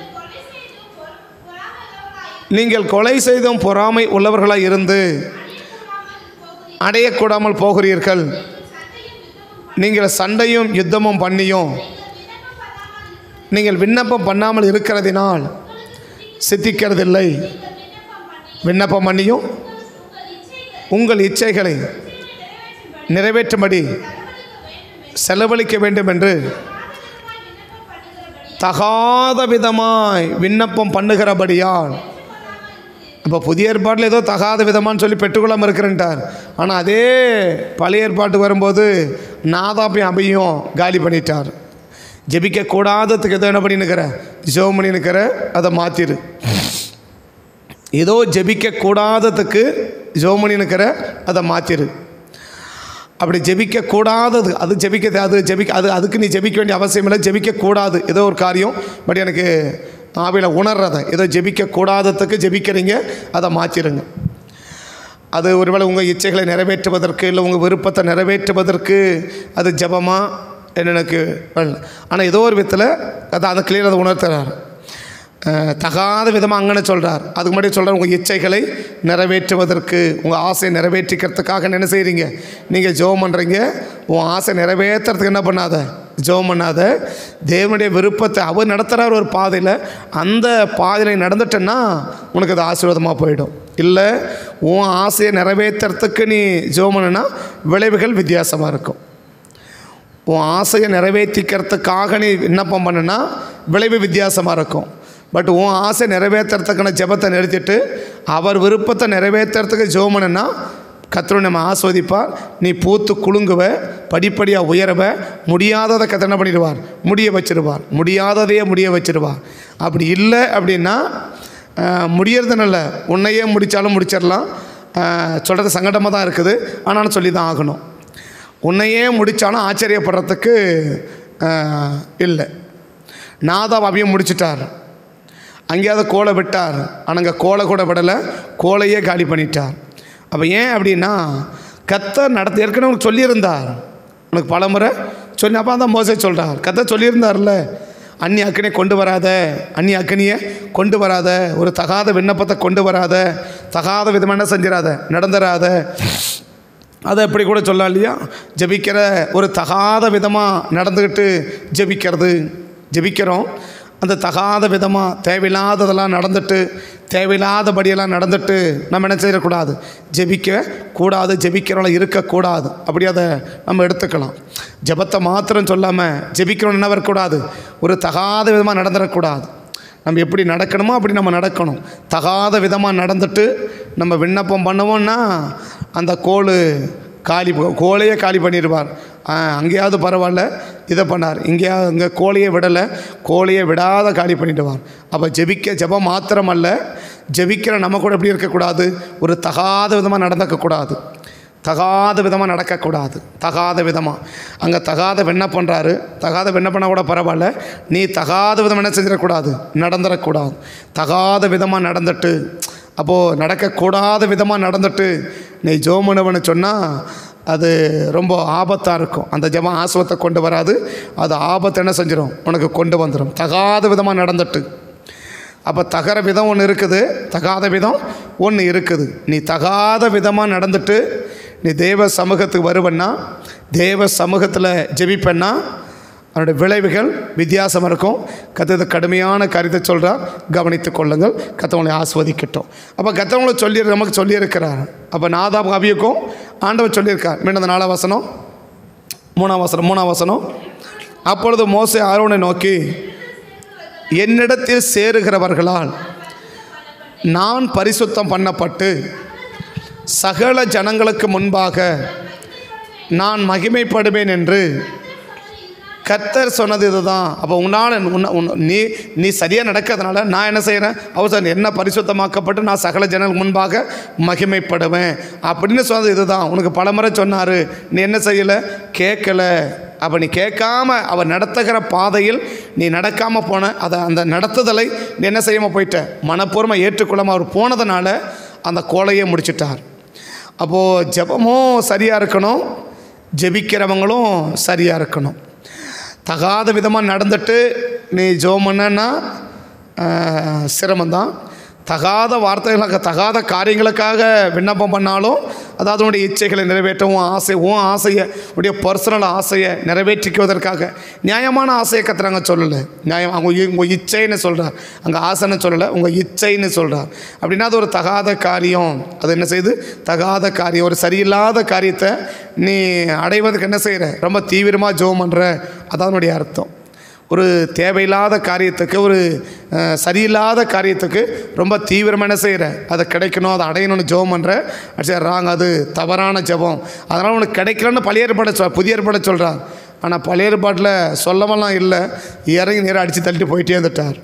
நீங்கள் கொலை செய்தும் பொறாமை உள்ளவர்களாய் இருந்து அடையக்கூடாமல் போகிறீர்கள் நீங்கள் சண்டையும் யுத்தமும் பண்ணியும் நீங்கள் விண்ணப்பம் பண்ணாமல் இருக்கிறதினால் சித்திக்கிறதில்லை விண்ணப்பம் பண்ணியும் உங்கள் இச்சைகளை நிறைவேற்றும்படி செலவழிக்க வேண்டும் என்று தகாத விதமாய் விண்ணப்பம் பண்ணுகிறபடியால் இப்போ புதிய ஏற்பாட்டில் ஏதோ தகாத விதமான்னு சொல்லி பெற்றுக்கொள்ளாமல் இருக்கிறேன்ட்டார் ஆனால் அதே பழைய ஏற்பாட்டு வரும்போது நாதாப்பையும் அபையும் காலி பண்ணிட்டார் ஜெபிக்க கூடாததுக்கு ஏதோ என்ன பண்ணி நிற்கிற ஜெபம் பண்ணி நிற்கிற அதை மாற்றிடு ஏதோ ஜெபிக்க கூடாததுக்கு ஜெபம் பண்ணி நிற்கிற அதை மாற்றிடு அப்படி ஜெபிக்க கூடாதது அது ஜெபிக்க அது ஜெபிக்க அது அதுக்கு நீ ஜெபிக்க வேண்டிய அவசியம் இல்லை ஜெபிக்க கூடாது ஏதோ ஒரு காரியம் பட் எனக்கு ஆவியில் உணர்றதை ஏதோ ஜெபிக்க கூடாததுக்கு ஜெபிக்கிறீங்க அதை மாற்றிடுங்க அது ஒருவேளை உங்கள் இச்சைகளை நிறைவேற்றுவதற்கு இல்லை உங்கள் விருப்பத்தை நிறைவேற்றுவதற்கு அது ஜெபமா என்ன எனக்கு ஆனால் ஏதோ ஒரு விதத்தில் அதை அதை கிளியர் அதை உணர்த்துறார் அஹ், தகாத விதமாக அங்கன்னு சொல்கிறார் அதுக்கு முன்னாடி சொல்கிறார் உங்கள் இச்சைகளை நிறைவேற்றுவதற்கு உங்கள் ஆசையை நிறைவேற்றிக்கிறதுக்காக என்ன செய்கிறீங்க நீங்கள் ஜெபம் பண்ணுறீங்க உன் ஆசை நிறைவேற்றுறதுக்கு என்ன பண்ணாத ஜெபம் பண்ணாத தேவனுடைய விருப்பத்தை அவர் நடத்துகிறார் ஒரு பாதையில் அந்த பாதையில் நடந்துட்டேன்னா உனக்கு அது ஆசீர்வாதமாக போயிடும் இல்லை உன் ஆசையை நிறைவேற்றுறதுக்கு நீ ஜெபம் பண்ணுனா விளைவுகள் வித்தியாசமாக இருக்கும் உன் ஆசையை நிறைவேற்றிக்கிறதுக்காக நீ விண்ணப்பம் பண்ணுனா விளைவு வித்தியாசமாக இருக்கும் பட் உன் ஆசை நிறைவேற்றுறதுக்கான ஜெபத்தை நிறுத்திட்டு அவர் விருப்பத்தை நிறைவேற்றுறதுக்கு ஜெபம் பண்ணுனா கத்தரை நம்ம ஆஸ்வதிப்பார் நீ பூத்து குலுங்குவ படிப்படியாக உயரவ முடியாததை கத்தர் என்ன பண்ணிடுவார் முடிய வச்சிருவார் முடியாததையே முடிய வச்சிருவார் அப்படி இல்லை அப்படின்னா ஆஹ், முடியறதுன்னு உன்னையே முடித்தாலும் முடிச்சிடலாம் சொல்கிறது சங்கடமாக தான் இருக்குது ஆனாலும் சொல்லி தான் ஆகணும் உன்னையே முடித்தாலும் ஆச்சரியப்படுறதுக்கு ஆஹ், இல்லை நாதாப் அபியம் முடிச்சிட்டார் அங்கேயாவது கோலை விட்டார் ஆனால் அங்கே கோலை கூட விடலை கோலையே காலி பண்ணிட்டார் அப்போ ஏன் அப்படின்னா கத்தர் நடத்த ஏற்கனவே உனக்கு சொல்லியிருந்தார் உனக்கு பலமுறை சொல்லி அப்போ தான் மோசே சொல்கிறார் கத்தர் சொல்லியிருந்தார்ல அந்நி அக்கனியை கொண்டு வராத அந்நி அக்கனியை கொண்டு வராத ஒரு தகாத விண்ணப்பத்தை கொண்டு வராத தகாத விதமாக என்ன செஞ்சிடாத நடந்துராத அதை எப்படி கூட சொல்லலாம் இல்லையா ஜெபிக்கிற ஒரு தகாத விதமாக நடந்துக்கிட்டு ஜெபிக்கிறது ஜெபிக்கிறோம் அந்த தகாத விதமாக தேவையில்லாததெல்லாம் நடந்துட்டு தேவையில்லாதபடியெல்லாம் நடந்துட்டு நம்ம என்ன செய்யக்கூடாது ஜெபிக்க கூடாது ஜெபிக்கிறவங்கள இருக்கக்கூடாது அப்படி அதை நம்ம எடுத்துக்கலாம் ஜெபத்தை மாத்திரம் சொல்லாமல் ஜெபிக்கிறவன் என்ன வரக்கூடாது ஒரு தகாத விதமாக நடந்துடக்கூடாது நம்ம எப்படி நடக்கணுமோ அப்படி நம்ம நடக்கணும் தகாத விதமாக நடந்துட்டு நம்ம விண்ணப்பம் பண்ணுவோம்னா அந்த கோல் காலி ப- கோலையே காலி பண்ணிடுவார் ஆ, அங்கேயாவது பரவாயில்ல இதை பண்ணார் இங்கேயாவது இங்கே கோலையே விடலை கோலையே விடாத காலி பண்ணிடுவார் அப்போ ஜெபிக்க ஜெபம் மாத்திரமல்ல ஜெபிக்கிற நம்ம கூட எப்படி இருக்கக்கூடாது ஒரு தகாத விதமாக நடந்துக்கக்கூடாது தகாத விதமாக நடக்கக்கூடாது தகாத விதமாக அங்கே தகாத என்ன பண்ணுறாரு தகாத என்ன பண்ணால் கூட பரவாயில்ல நீ தகாத விதம் என்ன செஞ்சிடக்கூடாது நடந்துடக்கூடாது தகாத விதமாக நடந்துட்டு அப்போது நடக்கக்கூடாத விதமாக நடந்துட்டு நீ ஜோமனவனை சொன்னால் அது ரொம்ப ஆபத்தாக இருக்கும் அந்த ஜெபம் ஆசுவத்தை கொண்டு வராது அது ஆபத்தை என்ன செஞ்சிடும் உனக்கு கொண்டு வந்துடும் தகாத விதமாக நடந்துட்டு அப்போ தகர விதம் ஒன்று இருக்குது தகாத விதம் ஒன்று இருக்குது நீ தகாத விதமாக நடந்துட்டு நீ தேவ சமூகத்துக்கு வருவன்னா தேவ சமூகத்தில் ஜெபிப்பேன்னா அதனுடைய விளைவுகள் வித்தியாசமாக இருக்கும் கத்தது கடுமையான காரியத்தை சொல்கிறார் கவனித்துக் கொள்ளுங்கள் கத்தவங்களை ஆஸ்வதிக்கட்டும் அப்போ கத்தவங்களை சொல்லி நமக்கு சொல்லியிருக்கிறார் அப்போ நாதாப் அபியுக்கும் ஆண்டவர் சொல்லியிருக்கார் மீண்டும் அந்த நாலாம் வசனம் மூணாம் வசனம் மூணாம் வசனம் அப்பொழுது மோசே ஆரோனை நோக்கி என்னிடத்தில் சேருகிறவர்களால் நான் பரிசுத்தம் பண்ணப்பட்டு சகல ஜனங்களுக்கு முன்பாக நான் மகிமைப்படுவேன் என்று கர்த்தர் சொன்னது இதுதான் அப்போ உன்னால் உன்ன- உன்- நீ நீ சரியாக நடக்கிறதுனால நான் என்ன செய்கிறேன் அவசரம் என்ன பரிசுத்தமாக்கப்பட்டு நான் சகல ஜனங்களுக்கு முன்பாக மகிமைப்படுவேன் அப்படின்னு சொன்னது இதுதான் உனக்கு பலமுறை சொன்னார் நீ என்ன செய்யலை கேட்கல அப்போ நீ கேட்காம அவர் நடத்துகிற பாதையில் நீ நடக்காமல் போன அதை அந்த நடத்துதலை நீ என்ன செய்யாமல் போயிட்ட மனப்பூர்வமாக ஏற்றுக்கொள்ளாமல் அவர் போனதுனால அந்த கோலையை முடிச்சிட்டார் அப்போது ஜெபமும் சரியாக இருக்கணும் ஜெபிக்கிறவங்களும் சரியாக இருக்கணும் தகாத விதமாக நடந்துட்டு நீ ஜோம் பண்ணனா சிரமம்தான் தகாத வார்த்தைகளுக்கு தகாத காரியங்களுக்காக விண்ணப்பம் பண்ணாலும் அதாவது உன்னுடைய இச்சைகளை நிறைவேற்றவும் ஆசை உன் ஆசையை உடைய பர்சனல் ஆசையை நிறைவேற்றிக்குவதற்காக நியாயமான ஆசையை கத்துறாங்க சொல்லலை நியாயம் அவங்க இ- உங்கள் இச்சைன்னு சொல்கிறார் அங்கே ஆசைன்னு சொல்லலை உங்கள் இச்சைன்னு சொல்கிறார் அப்படின்னா அது ஒரு தகாத காரியம் அது என்ன செய்யுது தகாத காரியம் ஒரு சரியில்லாத காரியத்தை நீ அடைவதற்கு என்ன செய்கிற ரொம்ப தீவிரமாக ஜோம் பண்ணுற அதான் அதனுடைய அர்த்தம் ஒரு தேவையில்லாத காரியத்துக்கு ஒரு அஹ், சரியில்லாத காரியத்துக்கு ரொம்ப தீவிரமாக என்ன செய்கிற அதை கிடைக்கணும் அதை அடையணும்னு ஜெபம் பண்ணுற சரி ராங் அது தவறான ஜெபம் அதனால் உனக்கு கிடைக்கலன்னு பழைய ஏற்பாடை சொல் புதிய ஏற்பாடை சொல்கிறான் ஆனால் பழைய ஏற்பாட்டில் சொல்லவெல்லாம் இல்லை இறங்கி நேரம் அடித்து தள்ளிட்டு போயிட்டே இருந்துட்டார்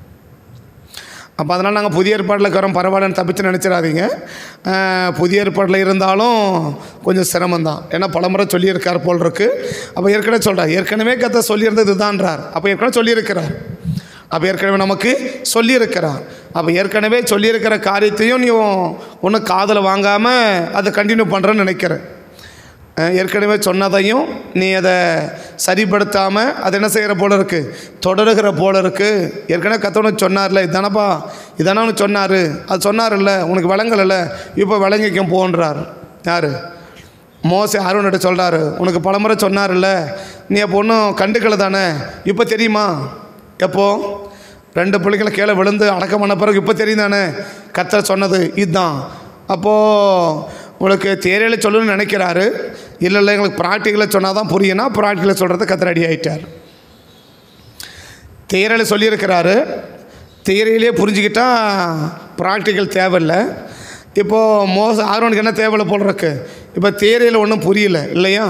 அப்போ அதனால் நாங்கள் புதிய ஏற்பாட்டில் இருக்கிறோம் பரவாயில்லன்னு தப்பிச்சு நினச்சிடாதீங்க அஹ், புதிய ஏற்பாட்டில் இருந்தாலும் கொஞ்சம் சிரமம்தான் ஏன்னா பலமுறை சொல்லியிருக்கார் போல் இருக்கு அப்போ ஏற்கனவே சொல்கிறார் ஏற்கனவே கதை சொல்லியிருந்தது இதுதான்றார் அப்போ ஏற்கனவே சொல்லியிருக்கிறார் அப்போ ஏற்கனவே நமக்கு சொல்லியிருக்கிறார் அப்போ ஏற்கனவே சொல்லியிருக்கிற காரியத்தையும் நீ ஒன்றும் காதில் வாங்காமல் அதை கண்டினியூ பண்ணுறேன்னு நினைக்கிறேன் அஹ் ஏற்கனவே சொன்னதையும் நீ அதை சரிப்படுத்தாமல் அது என்ன செய்கிற போல இருக்குது தொடருகிற போல இருக்குது ஏற்கனவே கத்தவனுக்கு சொன்னார்ல இதானப்பா இதானே அவனுக்கு சொன்னார் அது சொன்னார்ல உனக்கு விளங்கலைல்ல இப்போ விளங்கிக்கும் போன்றார் யார் மோசே அருண்கிட்ட சொல்கிறாரு உனக்கு பலமுறை சொன்னார்ல நீ அப்போ ஒன்றும் கண்டுக்கல தானே இப்போ தெரியுமா எப்போ ரெண்டு பிள்ளைகளை கீழே விழுந்து அடக்கம் பண்ண பிறகு இப்போ தெரியும் தானே கத்தர் சொன்னது இதுதான் அப்போது உங்களுக்கு தேரையில் சொல்லணும்னு நினைக்கிறாரு இல்லை இல்லை எங்களுக்கு ப்ராக்டிக்கலாக சொன்னால் தான் புரியும்னா ப்ராக்டிக்கலாக சொல்கிறது கத்தர் ரெடி ஆகிட்டார் தேரையில் சொல்லியிருக்கிறாரு தேரையிலே புரிஞ்சுக்கிட்டா ப்ராக்டிக்கல் தேவையில்லை இப்போது மோச ஆரோனுக்கு என்ன தேவையில்லை போல் இருக்கு இப்போ தேரையில் ஒன்றும் புரியல இல்லையா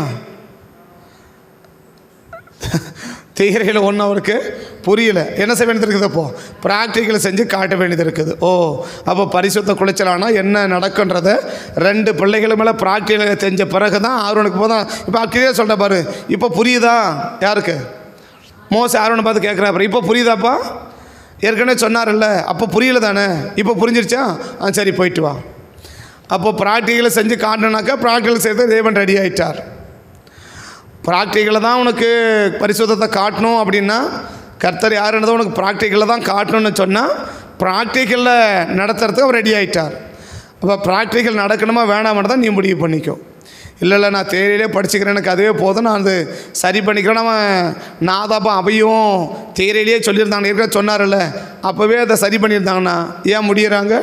தீரையில் ஒன்றும் அவருக்கு புரியல என்ன செய்ய வேண்டியது இருக்குது அப்போது ப்ராக்டிக்கல் செஞ்சு காட்ட வேண்டியது இருக்குது ஓ அப்போ பரிசுத்த குலைச்சலானா என்ன நடக்குன்றத ரெண்டு பிள்ளைகள் மேலே ப்ராக்டிக்கல் செஞ்ச பிறகு தான் ஆர்வனுக்கு போதான் இப்போ கிளியர் சொல்கிற பாரு இப்போ புரியுதா யாருக்கு மோச ஆர்வனை பார்த்து கேட்குறாரு இப்போ புரியுதாப்பா ஏற்கனவே சொன்னார்ல அப்போ புரியல தானே இப்போ புரிஞ்சிருச்சா ஆ சரி போயிட்டு வா அப்போ ப்ராக்டிக்கலை செஞ்சு காட்டணுனாக்கா ப்ராக்டிக்கல் செய்து தேவன் ரெடி ஆயிட்டார் ப்ராக்டிக்கலில் தான் உனக்கு பரிசுத்தத்தை காட்டணும் அப்படின்னா கர்த்தர் யாருன்றதை உனக்கு ப்ராக்டிக்கலில் தான் காட்டணும்னு சொன்னால் ப்ராக்டிக்கலில் நடத்துறதுக்கு அவர் ரெடி ஆயிட்டார் அப்போ ப்ராக்டிக்கல் நடக்கணுமா வேணாமான்னு தான் நீ முடிவு பண்ணிக்கோ இல்லை இல்லை நான் தேரியிலே படிச்சுக்கிறேன் எனக்கு அதுவே போதும் நான் அது சரி பண்ணிக்கிறேன் அவன் நாதாப்பா அவையும் தேரியிலே சொல்லியிருந்தாங்க ஏற்கனவே சொன்னார்ல அப்போவே அதை சரி பண்ணியிருந்தாங்கண்ணா ஏன் முடியறாங்க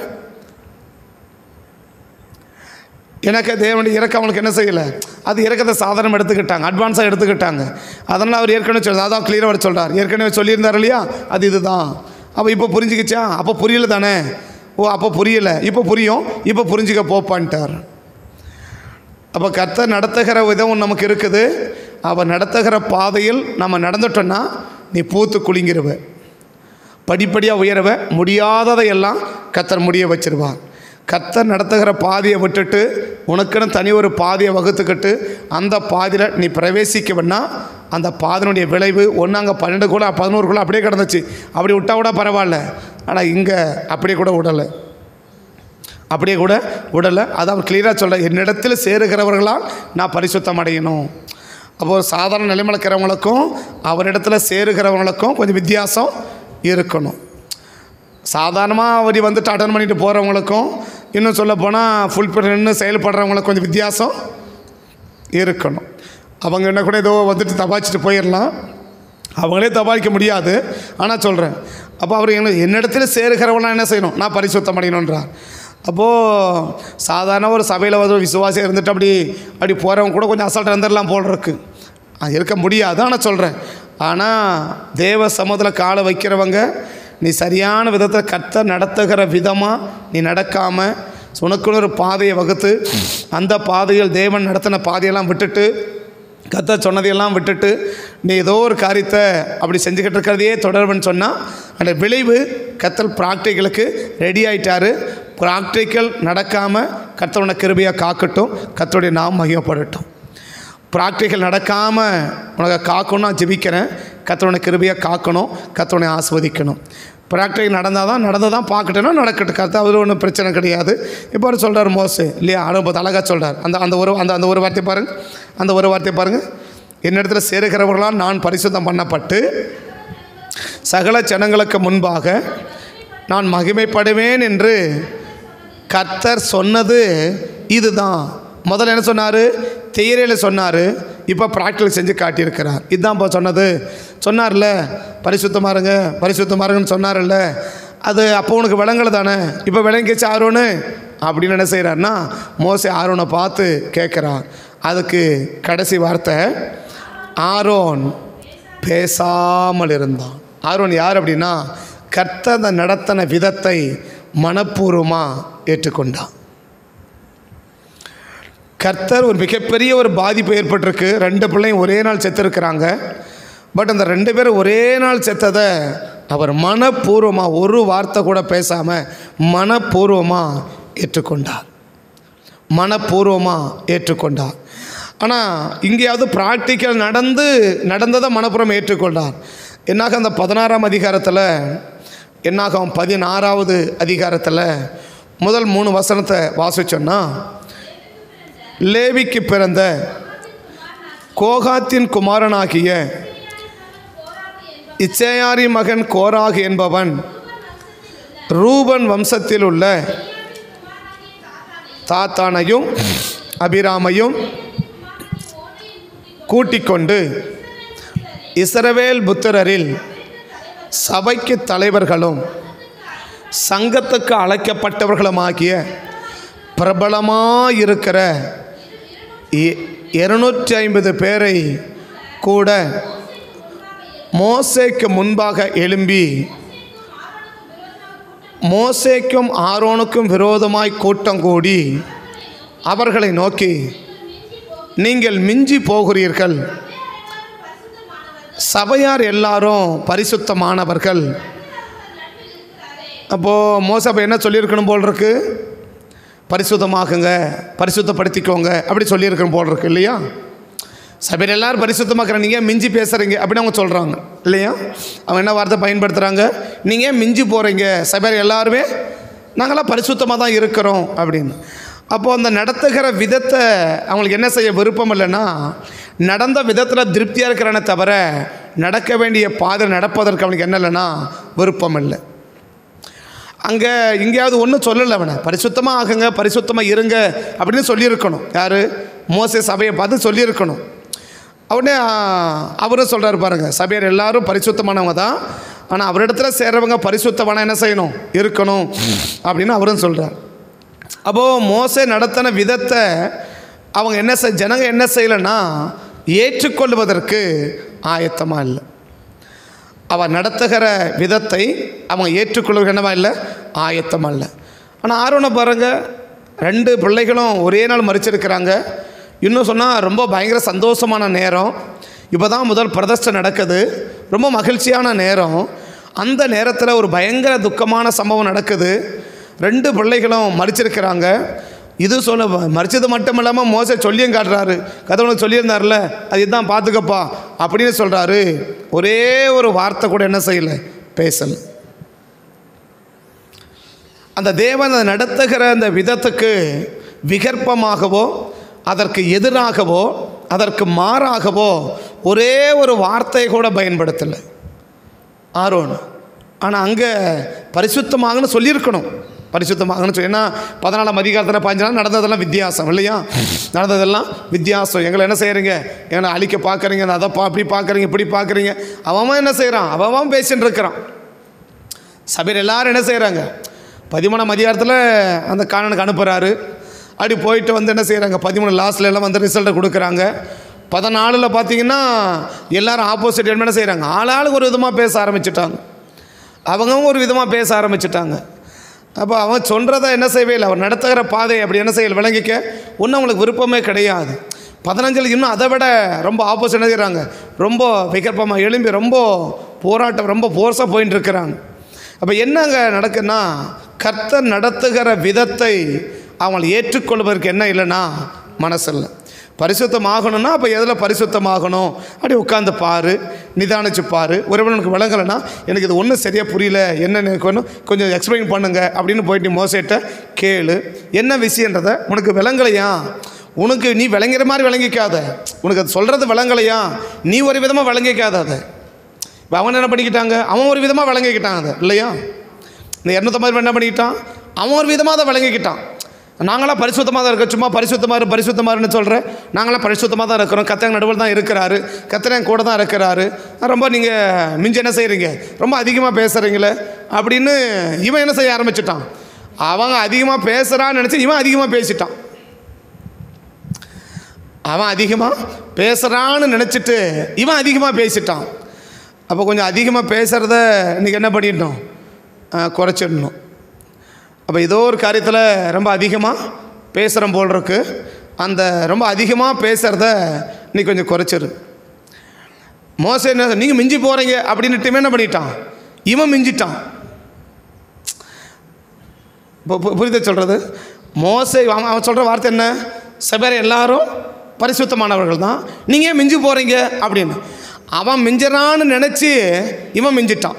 எனக்கு தேவனுடைய இறக்கம் அவனுக்கு என்ன செய்யலை அது இறக்கத்தை சாதாரணம் எடுத்துக்கிட்டாங்க அட்வான்ஸாக எடுத்துக்கிட்டாங்க அதனால் அவர் ஏற்கனவே சொல்றார் அதான் கிளியராக அவர் சொல்கிறார் ஏற்கனவே சொல்லியிருந்தார் இல்லையா அது இதுதான் அப்போ இப்போ புரிஞ்சுக்கிச்சா அப்போ புரியல தானே ஓ அப்போ புரியல இப்போ புரியும் இப்போ புரிஞ்சுக்க போப்பான்ட்டார் அப்போ கர்த்தர் நடத்துகிற விதம் நமக்கு இருக்குது அவர் நடத்துகிற பாதையில் நம்ம நடந்துட்டோன்னா நீ பூத்து குலுங்கிருவ படிப்படியாக உயரவ முடியாததையெல்லாம் கர்த்தர் முடிய வச்சிருவார் கர்த்தர் நடத்துகிற பாதையை விட்டுட்டு உனக்குன்னு தனி ஒரு பாதையை வகுத்துக்கிட்டு அந்த பாதையில் நீ பிரவேசிக்கவேன்னா அந்த பாதனுடைய விளைவு ஒன்று அங்கே பன்னெண்டு கூட பதினோரு கூட அப்படியே கிடந்துச்சு அப்படி விட்டா கூட பரவாயில்ல ஆனால் இங்கே அப்படியே கூட விடலை அப்படியே கூட விடலை அதை அவர் கிளியராக சொல்ல என்னிடத்தில் சேருகிறவர்களால் நான் பரிசுத்தம் அடையணும் அப்போது சாதாரண நிலைமையில் இருக்கிறவங்களுக்கும் அவரிடத்துல சேருகிறவங்களுக்கும் கொஞ்சம் வித்தியாசம் இருக்கணும் சாதாரணமாக அவர் வந்துட்டு அட்டன் பண்ணிட்டு போகிறவங்களுக்கும் இன்னும் சொல்ல போனால் ஃபுல் நின்று செயல்படுறவங்களுக்கு கொஞ்சம் வித்தியாசம் இருக்கணும் அவங்க என்ன கூட ஏதோ வந்துட்டு தபாச்சிட்டு போயிடலாம் அவங்களே தபாய்க்க முடியாது ஆனால் சொல்கிறேன் அப்போ அவர் என்ன என்னிடத்தில் சேருகிறவங்களாம் என்ன செய்யணும் நான் பரிசுத்தம் அடையணுன்றார் அப்போது சாதாரண ஒரு சபையில் வந்து ஒரு விசுவாசியாக இருந்துட்டு அப்படி அப்படி போகிறவங்க கூட கொஞ்சம் அசால்ட்டாக இருந்துடலாம் போல் இருக்கு அது இருக்க முடியாது ஆனால் சொல்கிறேன் ஆனால் தேவ சமூகத்தில் காலை வைக்கிறவங்க நீ சரியான விதத்தில் கத்த நடத்துகிற விதமாக நீ நடக்காமல் உனக்குன்னு ஒரு பாதையை வகுத்து அந்த பாதையில் தேவன் நடத்தின பாதையெல்லாம் விட்டுட்டு கத்த சொன்னதையெல்லாம் விட்டுட்டு நீ ஏதோ ஒரு காரியத்தை அப்படி செஞ்சுக்கிட்டு இருக்கிறதையே தொடர்புன்னு சொன்னால் அந்த விளைவு கத்தல் ப்ராக்டிக்கலுக்கு ரெடி ஆயிட்டாரு ப்ராக்டிக்கல் நடக்காமல் கத்தரோட கிருபையாக காக்கட்டும் கத்தருடைய நாம் மகிமைப்படட்டும் ப்ராக்டிக்கல் நடக்காமல் உனக்கு காக்கணும் நான் ஜெபிக்கிறேன் கத்தரோட கிருபையாக காக்கணும் கத்தரோனை ஆஸ்வதிக்கணும் ப்ராக்டிக்கல் நடந்தால் தான் நடந்தால் தான் பார்க்கட்டும்னா நடக்கட்டும் கருத்து அவர் ஒன்றும் பிரச்சனை கிடையாது இப்போ அவர் சொல்கிறார் மோசு இல்லையா அனுபவத்தை அழகாக சொல்கிறார் அந்த அந்த ஒரு அந்த அந்த ஒரு வார்த்தை பாருங்கள் அந்த ஒரு வார்த்தை பாருங்கள் என்னிடத்துல சேருகிறவர்களால் நான் பரிசுத்தம் பண்ணப்பட்டு சகல ஜனங்களுக்கு முன்பாக நான் மகிமைப்படுவேன் என்று கர்த்தர் சொன்னது இதுதான் முதல்ல என்ன சொன்னார் தேயிலையில் சொன்னார் இப்போ ப்ராக்டிகல் செஞ்சு காட்டியிருக்கிறார் இதுதான் இப்போ சொன்னது சொன்னார்ல பரிசுத்தமாக இருங்க பரிசுத்தமாக இருங்கன்னு சொன்னார்ல அது அப்போ உனக்கு விளங்கலை தானே இப்போ விளங்கிச்சு ஆரோன்னு அப்படின்னு என்ன செய்கிறாருன்னா மோசே ஆரோனை பார்த்து கேட்குறான் அதுக்கு கடைசி வார்த்தை ஆரோன் பேசாமல் இருந்தான் ஆரோன் யார் அப்படின்னா கர்த்தர் நடத்தின விதத்தை மனப்பூர்வமாக ஏற்றுக்கொண்டான் கர்த்தர் ஒரு மிகப்பெரிய ஒரு பாதிப்பு ஏற்பட்டிருக்கு ரெண்டு பிள்ளையும் ஒரே நாள் செத்துருக்கிறாங்க பட் அந்த ரெண்டு பேரும் ஒரே நாள் செத்ததை அவர் மனப்பூர்வமாக ஒரு வார்த்தை கூட பேசாமல் மனப்பூர்வமாக ஏற்றுக்கொண்டார் மனப்பூர்வமாக ஏற்றுக்கொண்டார் ஆனால் இங்கேயாவது ப்ராக்டிக்கல் நடந்து நடந்ததை மனப்புறம் ஏற்றுக்கொண்டார் என்னாக அந்த பதினாறாம் அதிகாரத்தில் என்னாகும் பதினாறாவது அதிகாரத்தில் முதல் மூணு வசனத்தை வாசிச்சோன்னா லேவிக்கு பிறந்த கோகாத்தின் குமாரனாகிய இச்சையாரி மகன் கோராகு என்பவன் ரூபன் வம்சத்தில் உள்ள தாத்தானையும் அபிராமையும் கூட்டிக் கொண்டு இஸ்ரவேல் புத்திரரில் சபைக்கு தலைவர்களும் சங்கத்துக்கு அழைக்கப்பட்டவர்களுமாகிய பிரபலமாயிருக்கிற இருநூற்றி ஐம்பது பேரை கூட மோசேக்கு முன்பாக எழும்பி மோசேக்கும் ஆரோனுக்கும் விரோதமாய் கூட்டம் கூடி அவர்களை நோக்கி நீங்கள் மிஞ்சி போகிறீர்கள் சபையார் எல்லாரும் பரிசுத்தமானவர்கள் அப்போது மோசப்ப என்ன சொல்லியிருக்கணும் போல் இருக்கு பரிசுத்தமாக்குங்க பரிசுத்தப்படுத்திக்கோங்க அப்படி சொல்லியிருக்கணும் போல் இருக்கு இல்லையா சபையில் எல்லாரும் பரிசுத்தமாக்குறாங்க நீங்கள் மிஞ்சி பேசுகிறீங்க அப்படின்னு அவங்க சொல்கிறாங்க இல்லையா அவங்க என்ன வார்த்தை பயன்படுத்துகிறாங்க நீங்கள் ஏன் மிஞ்சி போகிறீங்க சபையில் எல்லாருமே நாங்களாம் பரிசுத்தமாக தான் இருக்கிறோம் அப்படின்னு அப்போது அந்த நடத்துகிற விதத்தை அவங்களுக்கு என்ன செய்ய விருப்பம் இல்லைன்னா நடந்த விதத்தில் திருப்தியாக இருக்கிறானே தவிர நடக்க வேண்டிய பாதை நடப்பதற்கு அவனுக்கு என்ன இல்லைன்னா விருப்பம் இல்லை அங்கே எங்கேயாவது ஒன்றும் சொல்லலை அவனை பரிசுத்தமாக ஆகுங்க பரிசுத்தமாக இருங்க அப்படின்னு சொல்லியிருக்கணும் யார் மோசே சபையை பார்த்து சொல்லியிருக்கணும் உடனே ஆ, அவரும் சொல்கிறாரு பாருங்க சபையார் எல்லாரும் பரிசுத்தமானவங்க தான் ஆனால் அவரிடத்துல சேர்றவங்க பரிசுத்தமான என்ன செய்யணும் இருக்கணும் அப்படின்னு அவரும் சொல்கிறார் அப்போது மோசே நடத்தின விதத்தை அவங்க என்ன செய் ஜனங்க என்ன செய்யலைன்னா ஏற்றுக்கொள்வதற்கு ஆயத்தமாக இல்லை அவன் நடத்துகிற விதத்தை அவங்க ஏற்றுக்கொள்வது என்னவா இல்லை ஆயத்தமாக இல்லை ஆனால் ஆர்வனை பாருங்க ரெண்டு பிள்ளைகளும் ஒரே நாள் மறிச்சிருக்கிறாங்க இன்னும் சொன்னால் ரொம்ப பயங்கர சந்தோஷமான நேரம் இப்போ தான் முதல் பிரதஷ்டை நடக்குது ரொம்ப மகிழ்ச்சியான நேரம் அந்த நேரத்தில் ஒரு பயங்கர துக்கமான சம்பவம் நடக்குது ரெண்டு பிள்ளைகளும் மறிச்சிருக்கிறாங்க இது சொல்ல மறிச்சது மட்டும் இல்லாமல் மோச சொல்லியும் காட்டுறாரு கதவுனுக்கு சொல்லியிருந்தார்ல அது இதுதான் பார்த்துக்கப்பா அப்படின்னு சொல்கிறாரு ஒரே ஒரு வார்த்தை கூட என்ன செய்யலை பேசலை அந்த தேவன் அதை நடத்துகிற அந்த விதத்துக்கு விகற்பமாகவோ அதற்கு எதிராகவோ அதற்கு மாறாகவோ ஒரே ஒரு வார்த்தை கூட பயன்படுத்தலை ஆரோன் ஆனால் அங்கே பரிசுத்தமாகன்னு சொல்லியிருக்கணும் பரிசுத்தமாகன்னு சொல்லி ஏன்னா பதினாலாம் அதிகாரத்தில் பாஞ்சு நாள் நடந்ததெல்லாம் வித்தியாசம் இல்லையா நடந்ததெல்லாம் வித்தியாசம் எங்களை என்ன செய்கிறீங்க எங்களை அழிக்க பார்க்குறீங்க அதை பா அப்படி பார்க்குறீங்க இப்படி பார்க்குறீங்க அவன் என்ன செய்கிறான் அவன் பேசின்னு இருக்கிறான் சபையில் எல்லாரும் என்ன செய்கிறாங்க பதிமூணாம் அதிகாரத்தில் அந்த காணனுக்கு அனுப்புகிறாரு அப்படி போயிட்டு வந்து என்ன செய்கிறாங்க பதிமூணு லாஸ்ட்ல எல்லாம் வந்து ரிசல்ட்டை கொடுக்குறாங்க பதினாலில் பார்த்தீங்கன்னா எல்லாரும் ஆப்போசிட் என்ன செய்கிறாங்க ஆளாளுக்கு ஒரு விதமாக பேச ஆரம்பிச்சிட்டாங்க அவங்கவுங்க ஒரு விதமாக பேச ஆரம்பிச்சிட்டாங்க அப்போ அவன் சொல்கிறத என்ன செய்யவே இல்லை அவர் நடத்துகிற பாதை அப்படி என்ன செய்யல விளங்கிக்க ஒன்றும் அவங்களுக்கு விருப்பமே கிடையாது பதினஞ்சில் இன்னும் அதை விட ரொம்ப ஆப்போசிட் என்ன செய்கிறாங்க ரொம்ப விகற்பமாக எழும்பி ரொம்ப போராட்டம் ரொம்ப ஃபோர்ஸாக போயின்னு இருக்கிறாங்க அப்போ என்னங்க நடக்குன்னா கர்த்தர் நடத்துகிற விதத்தை அவங்களை ஏற்றுக்கொள்வதற்கு என்ன இல்லைன்னா மனசில்லை பரிசுத்தமாகணும்னா அப்போ எதில் பரிசுத்தமாகணும் அப்படி உட்காந்து பாரு நிதானிச்சு பாரு ஒருவனுக்கு விளங்கலைன்னா எனக்கு இது ஒன்றும் சரியாக புரியல என்ன எனக்கு ஒன்றும் கொஞ்சம் எக்ஸ்பிளைன் பண்ணுங்க அப்படின்னு போயிட்டு மோசேட்ட கேளு என்ன விஷயன்றத உனக்கு விளங்கலையா உனக்கு நீ விளங்குற மாதிரி விளங்கிக்காத உனக்கு அது சொல்கிறது விளங்கலையா நீ ஒரு விதமாக விளங்கிக்காத அதை இப்போ அவன் என்ன பண்ணிக்கிட்டாங்க அவன் ஒரு விதமாக விளங்கிக்கிட்டான் அதை இல்லையா இந்த இரநூத்தம்பது பேர் என்ன பண்ணிக்கிட்டான் அவன் ஒரு விதமாக அதை விளங்கிக்கிட்டான் நாங்களாம் பரிசுத்தமாக தான் இருக்கோம் சும்மா பரிசுத்தமாக இரு பரிசுத்தமாருன்னு சொல்கிறேன் நாங்களாம் பரிசுத்தமாக தான் இருக்கிறோம் கத்தங்க நடுவில் தான் இருக்கிறாரு கத்தனை கூட தான் இருக்கிறாரு ரொம்ப நீங்கள் மிஞ்சி என்ன செய்கிறீங்க ரொம்ப அதிகமாக பேசுகிறீங்களே அப்படின்னு இவன் என்ன செய்ய ஆரம்பிச்சிட்டான் அவங்க அதிகமாக பேசுகிறான்னு நினச்சி இவன் அதிகமாக பேசிட்டான் அவன் அதிகமாக பேசுகிறான்னு நினச்சிட்டு இவன் அதிகமாக பேசிட்டான் அப்போ கொஞ்சம் அதிகமாக பேசுகிறத இன்றைக்கி என்ன பண்ணிடணும் அஹ், குறைச்சிடணும் அப்போ ஏதோ ஒரு காரியத்தில் ரொம்ப அதிகமாக பேசுகிறோம் போல் இருக்கு அந்த ரொம்ப அதிகமாக பேசுகிறத நீ கொஞ்சம் குறைச்சிரு மோசம் என்ன நீங்கள் மிஞ்சி போகிறீங்க அப்படின்னுட்டு இவன் என்ன பண்ணிட்டான் இவன் மிஞ்சிட்டான் இப்போ பு- புரியுதா சொல்கிறது மோசை அவன் அவன் சொல்கிற வார்த்தை என்ன சபேர் எல்லாரும் பரிசுத்தமானவர்கள் தான் நீங்கள் ஏன் மிஞ்சி போகிறீங்க அப்படின்னு அவன் மிஞ்சறான்னு நினச்சி இவன் மிஞ்சிட்டான்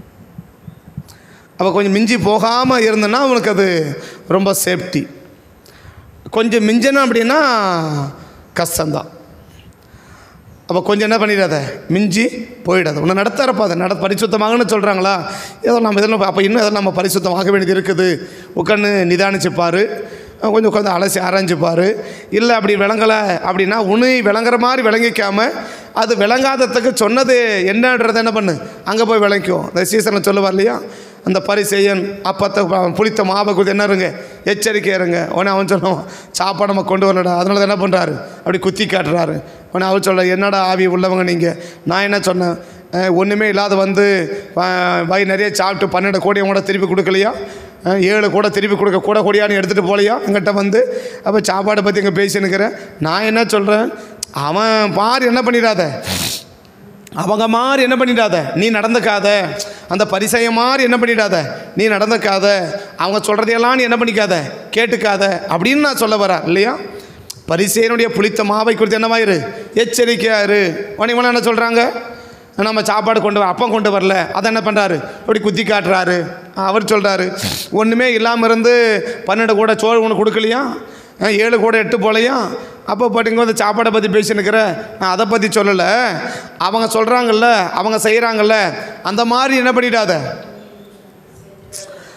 அவள் கொஞ்சம் மிஞ்சி போகாமல் இருந்தனா அவனுக்கு அது ரொம்ப சேஃப்டி கொஞ்சம் மிஞ்சணும் அப்படின்னா கஷ்டம்தான் அப்போ கொஞ்சம் என்ன பண்ணிடாத மிஞ்சி போயிடாது உன்னை நடத்துறப்ப அதை நட பரிசுத்தமாகன்னு சொல்கிறாங்களா ஏதோ நம்ம இதில் அப்போ இன்னும் எதோ நம்ம பரிசுத்தமாக வேண்டியது இருக்குது உட்காந்து நிதானிச்சு பாரு கொஞ்சம் உட்காந்து அலசி ஆராய்ஞ்சு பாரு இல்லை அப்படி விளங்கலை அப்படின்னா உனி விளங்குற மாதிரி விளங்கிக்காம அது விளங்காததுக்கு சொன்னது என்னன்றதை என்ன பண்ணு அங்கே போய் விளங்கிக்கும் இந்த சீசனில் சொல்லுவார் இல்லையா அந்த பரிசெய்யன் அப்பத்தை ப- புளித்த மாவை கொடுத்து என்ன இருங்க எச்சரிக்கை இருங்க உடனே அவன் சொல்லுவான் சாப்பாடு நம்ம கொண்டு வரலடா அதனால தான் என்ன பண்ணுறாரு அப்படி குத்தி காட்டுறாரு உடனே அவன் சொல்ல என்னடா ஆவி உள்ளவங்க நீங்கள் நான் என்ன சொன்னேன் அஹ், ஒன்றுமே இல்லாத வந்து அஹ், வயிறு நிறைய சாப்பிட்டு பன்னெண்டு கோடியை கூட திருப்பி கொடுக்கலையா அஹ், ஏழு கூட திருப்பி கொடுக்க கூட கொடியான்னு எடுத்துகிட்டு போகலையா எங்கிட்ட வந்து அப்போ சாப்பாடை பற்றி இங்கே பேசினுக்கிறேன் நான் என்ன சொல்கிறேன் அவன் பாரு என்ன பண்ணிடாத அவங்க மாதிரி என்ன பண்ணிடாத நீ நடந்துக்காத அந்த பரிசைய மாதிரி என்ன பண்ணிடாத நீ நடந்துக்காத அவங்க சொல்கிறதையெல்லாம் நீ என்ன பண்ணிக்காத கேட்டுக்காத அப்படின்னு நான் சொல்ல வரேன் இல்லையா பரிசையனுடைய புளித்த மாவை குறித்து என்னவாயிரு எச்சரிக்கையாரு உடனே இவனை என்ன சொல்கிறாங்க நம்ம சாப்பாடு கொண்டு வர அப்பம் கொண்டு வரல அதை என்ன பண்ணுறாரு அப்படி குத்தி காட்டுறாரு அவர் சொல்கிறாரு ஒன்றுமே இல்லாமல் இருந்து பன்னெண்டு கூட சோறு ஒன்று கொடுக்கலையா அஹ், ஏழு கூட எட்டு போலையா அப்போ பாட்டிங்க வந்து சாப்பாடை பற்றி பேசினுக்கிற நான் அதை பற்றி சொல்லலை அவங்க சொல்கிறாங்கல்ல அவங்க செய்கிறாங்கல்ல அந்த மாதிரி என்ன பண்ணிடாத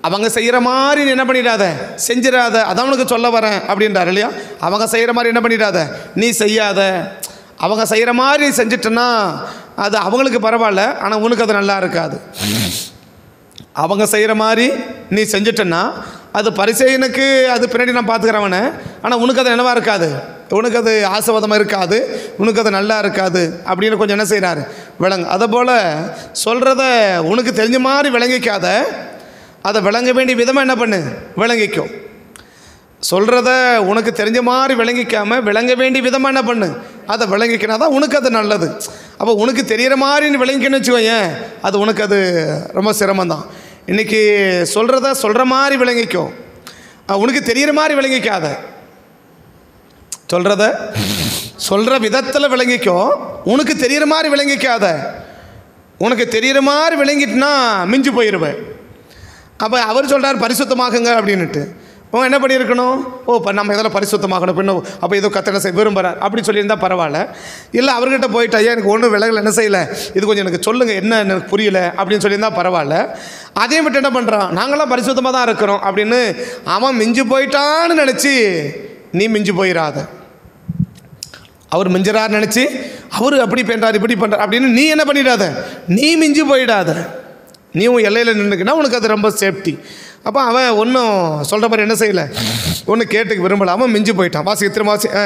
அவங்க செய்கிற மாதிரி நீ என்ன பண்ணிடாத செஞ்சிடாத அதான் உனக்கு சொல்ல வரேன் அப்படின்றார் இல்லையா அவங்க செய்கிற மாதிரி என்ன பண்ணிடாத நீ செய்யாத அவங்க செய்கிற மாதிரி நீ செஞ்சிட்டன்னா அது அவங்களுக்கு பரவாயில்ல ஆனால் உனக்கு அது நல்லா இருக்காது அவங்க செய்கிற மாதிரி நீ செஞ்சிட்டன்னா அது பரிசெயனுக்கு அது பின்னாடி நான் பார்த்துக்கிறவனே ஆனால் உனக்கு அது என்னவா இருக்காது உனக்கு அது ஆசீர்வாதமாக இருக்காது உனக்கு அது நல்லா இருக்காது அப்படின்னு கொஞ்சம் என்ன செய்கிறாரு விளங்கு அதை போல் சொல்கிறத உனக்கு தெரிஞ்ச மாதிரி விளங்கிக்காத அதை விளங்க வேண்டிய விதமாக என்ன பண்ணு விளங்கிக்கும் சொல்கிறத உனக்கு தெரிஞ்ச மாதிரி விளங்கிக்காம விளங்க வேண்டிய விதமாக என்ன பண்ணு அதை விளங்கிக்கினா தான் உனக்கு அது நல்லது அப்போ உனக்கு தெரிகிற மாதிரி நீ விளங்கிக்கன்னு வச்சுக்கோயேன் அது உனக்கு அது ரொம்ப சிரமம்தான் இன்றைக்கி சொல்கிறத சொல்கிற மாதிரி விளங்கிக்கும் அஹ் உனக்கு தெரிகிற மாதிரி விளங்கிக்காத சொல்கிறத சொல்கிற விதத்தில் விளங்கிக்கோ உனக்கு தெரிகிற மாதிரி விளங்கிக்காத உனக்கு தெரிகிற மாதிரி விளங்கிட்டுனா மிஞ்சு போயிடுவேன் அப்போ அவர் சொல்கிறார் பரிசுத்தமாக்குங்க அப்படின்னுட்டு அவன் என்ன பண்ணியிருக்கணும் ஓ இப்போ நம்ம இதெல்லாம் பரிசுத்தமாக்கணும் பின்ன அப்போ ஏதோ கத்தனை செய்ய விரும்புகிறார் அப்படி சொல்லியிருந்தா பரவாயில்ல இல்லை அவர்கிட்ட போயிட்டு ஐயா எனக்கு ஒன்றும் விலகல் என்ன செய்யலை இது கொஞ்சம் எனக்கு சொல்லுங்கள் என்ன எனக்கு புரியல அப்படின்னு சொல்லியிருந்தா பரவாயில்ல அதே விட்டு என்ன பண்ணுறான் நாங்களாம் பரிசுத்தமாக தான் இருக்கிறோம் அப்படின்னு அவன் மிஞ்சு போயிட்டான்னு நினச்சி நீ மிஞ்சு போயிடாத அவர் மிஞ்சுறார் நினச்சி அவர் அப்படி பண்ணுறார் இப்படி பண்ணுறார் அப்படின்னு நீ என்ன பண்ணிடாத நீ மிஞ்சு போயிடாத நீ உன் எல்லையில் நின்றுக்கினா உனக்கு அது ரொம்ப சேஃப்டி அப்போ அவன் ஒன்றும் சொல்கிற மாதிரி என்ன செய்யலை ஒன்றும் கேட்டுக்க விரும்பலை அவன் மிஞ்சு போயிட்டான் வாசி திரும்ப வாசி ஆ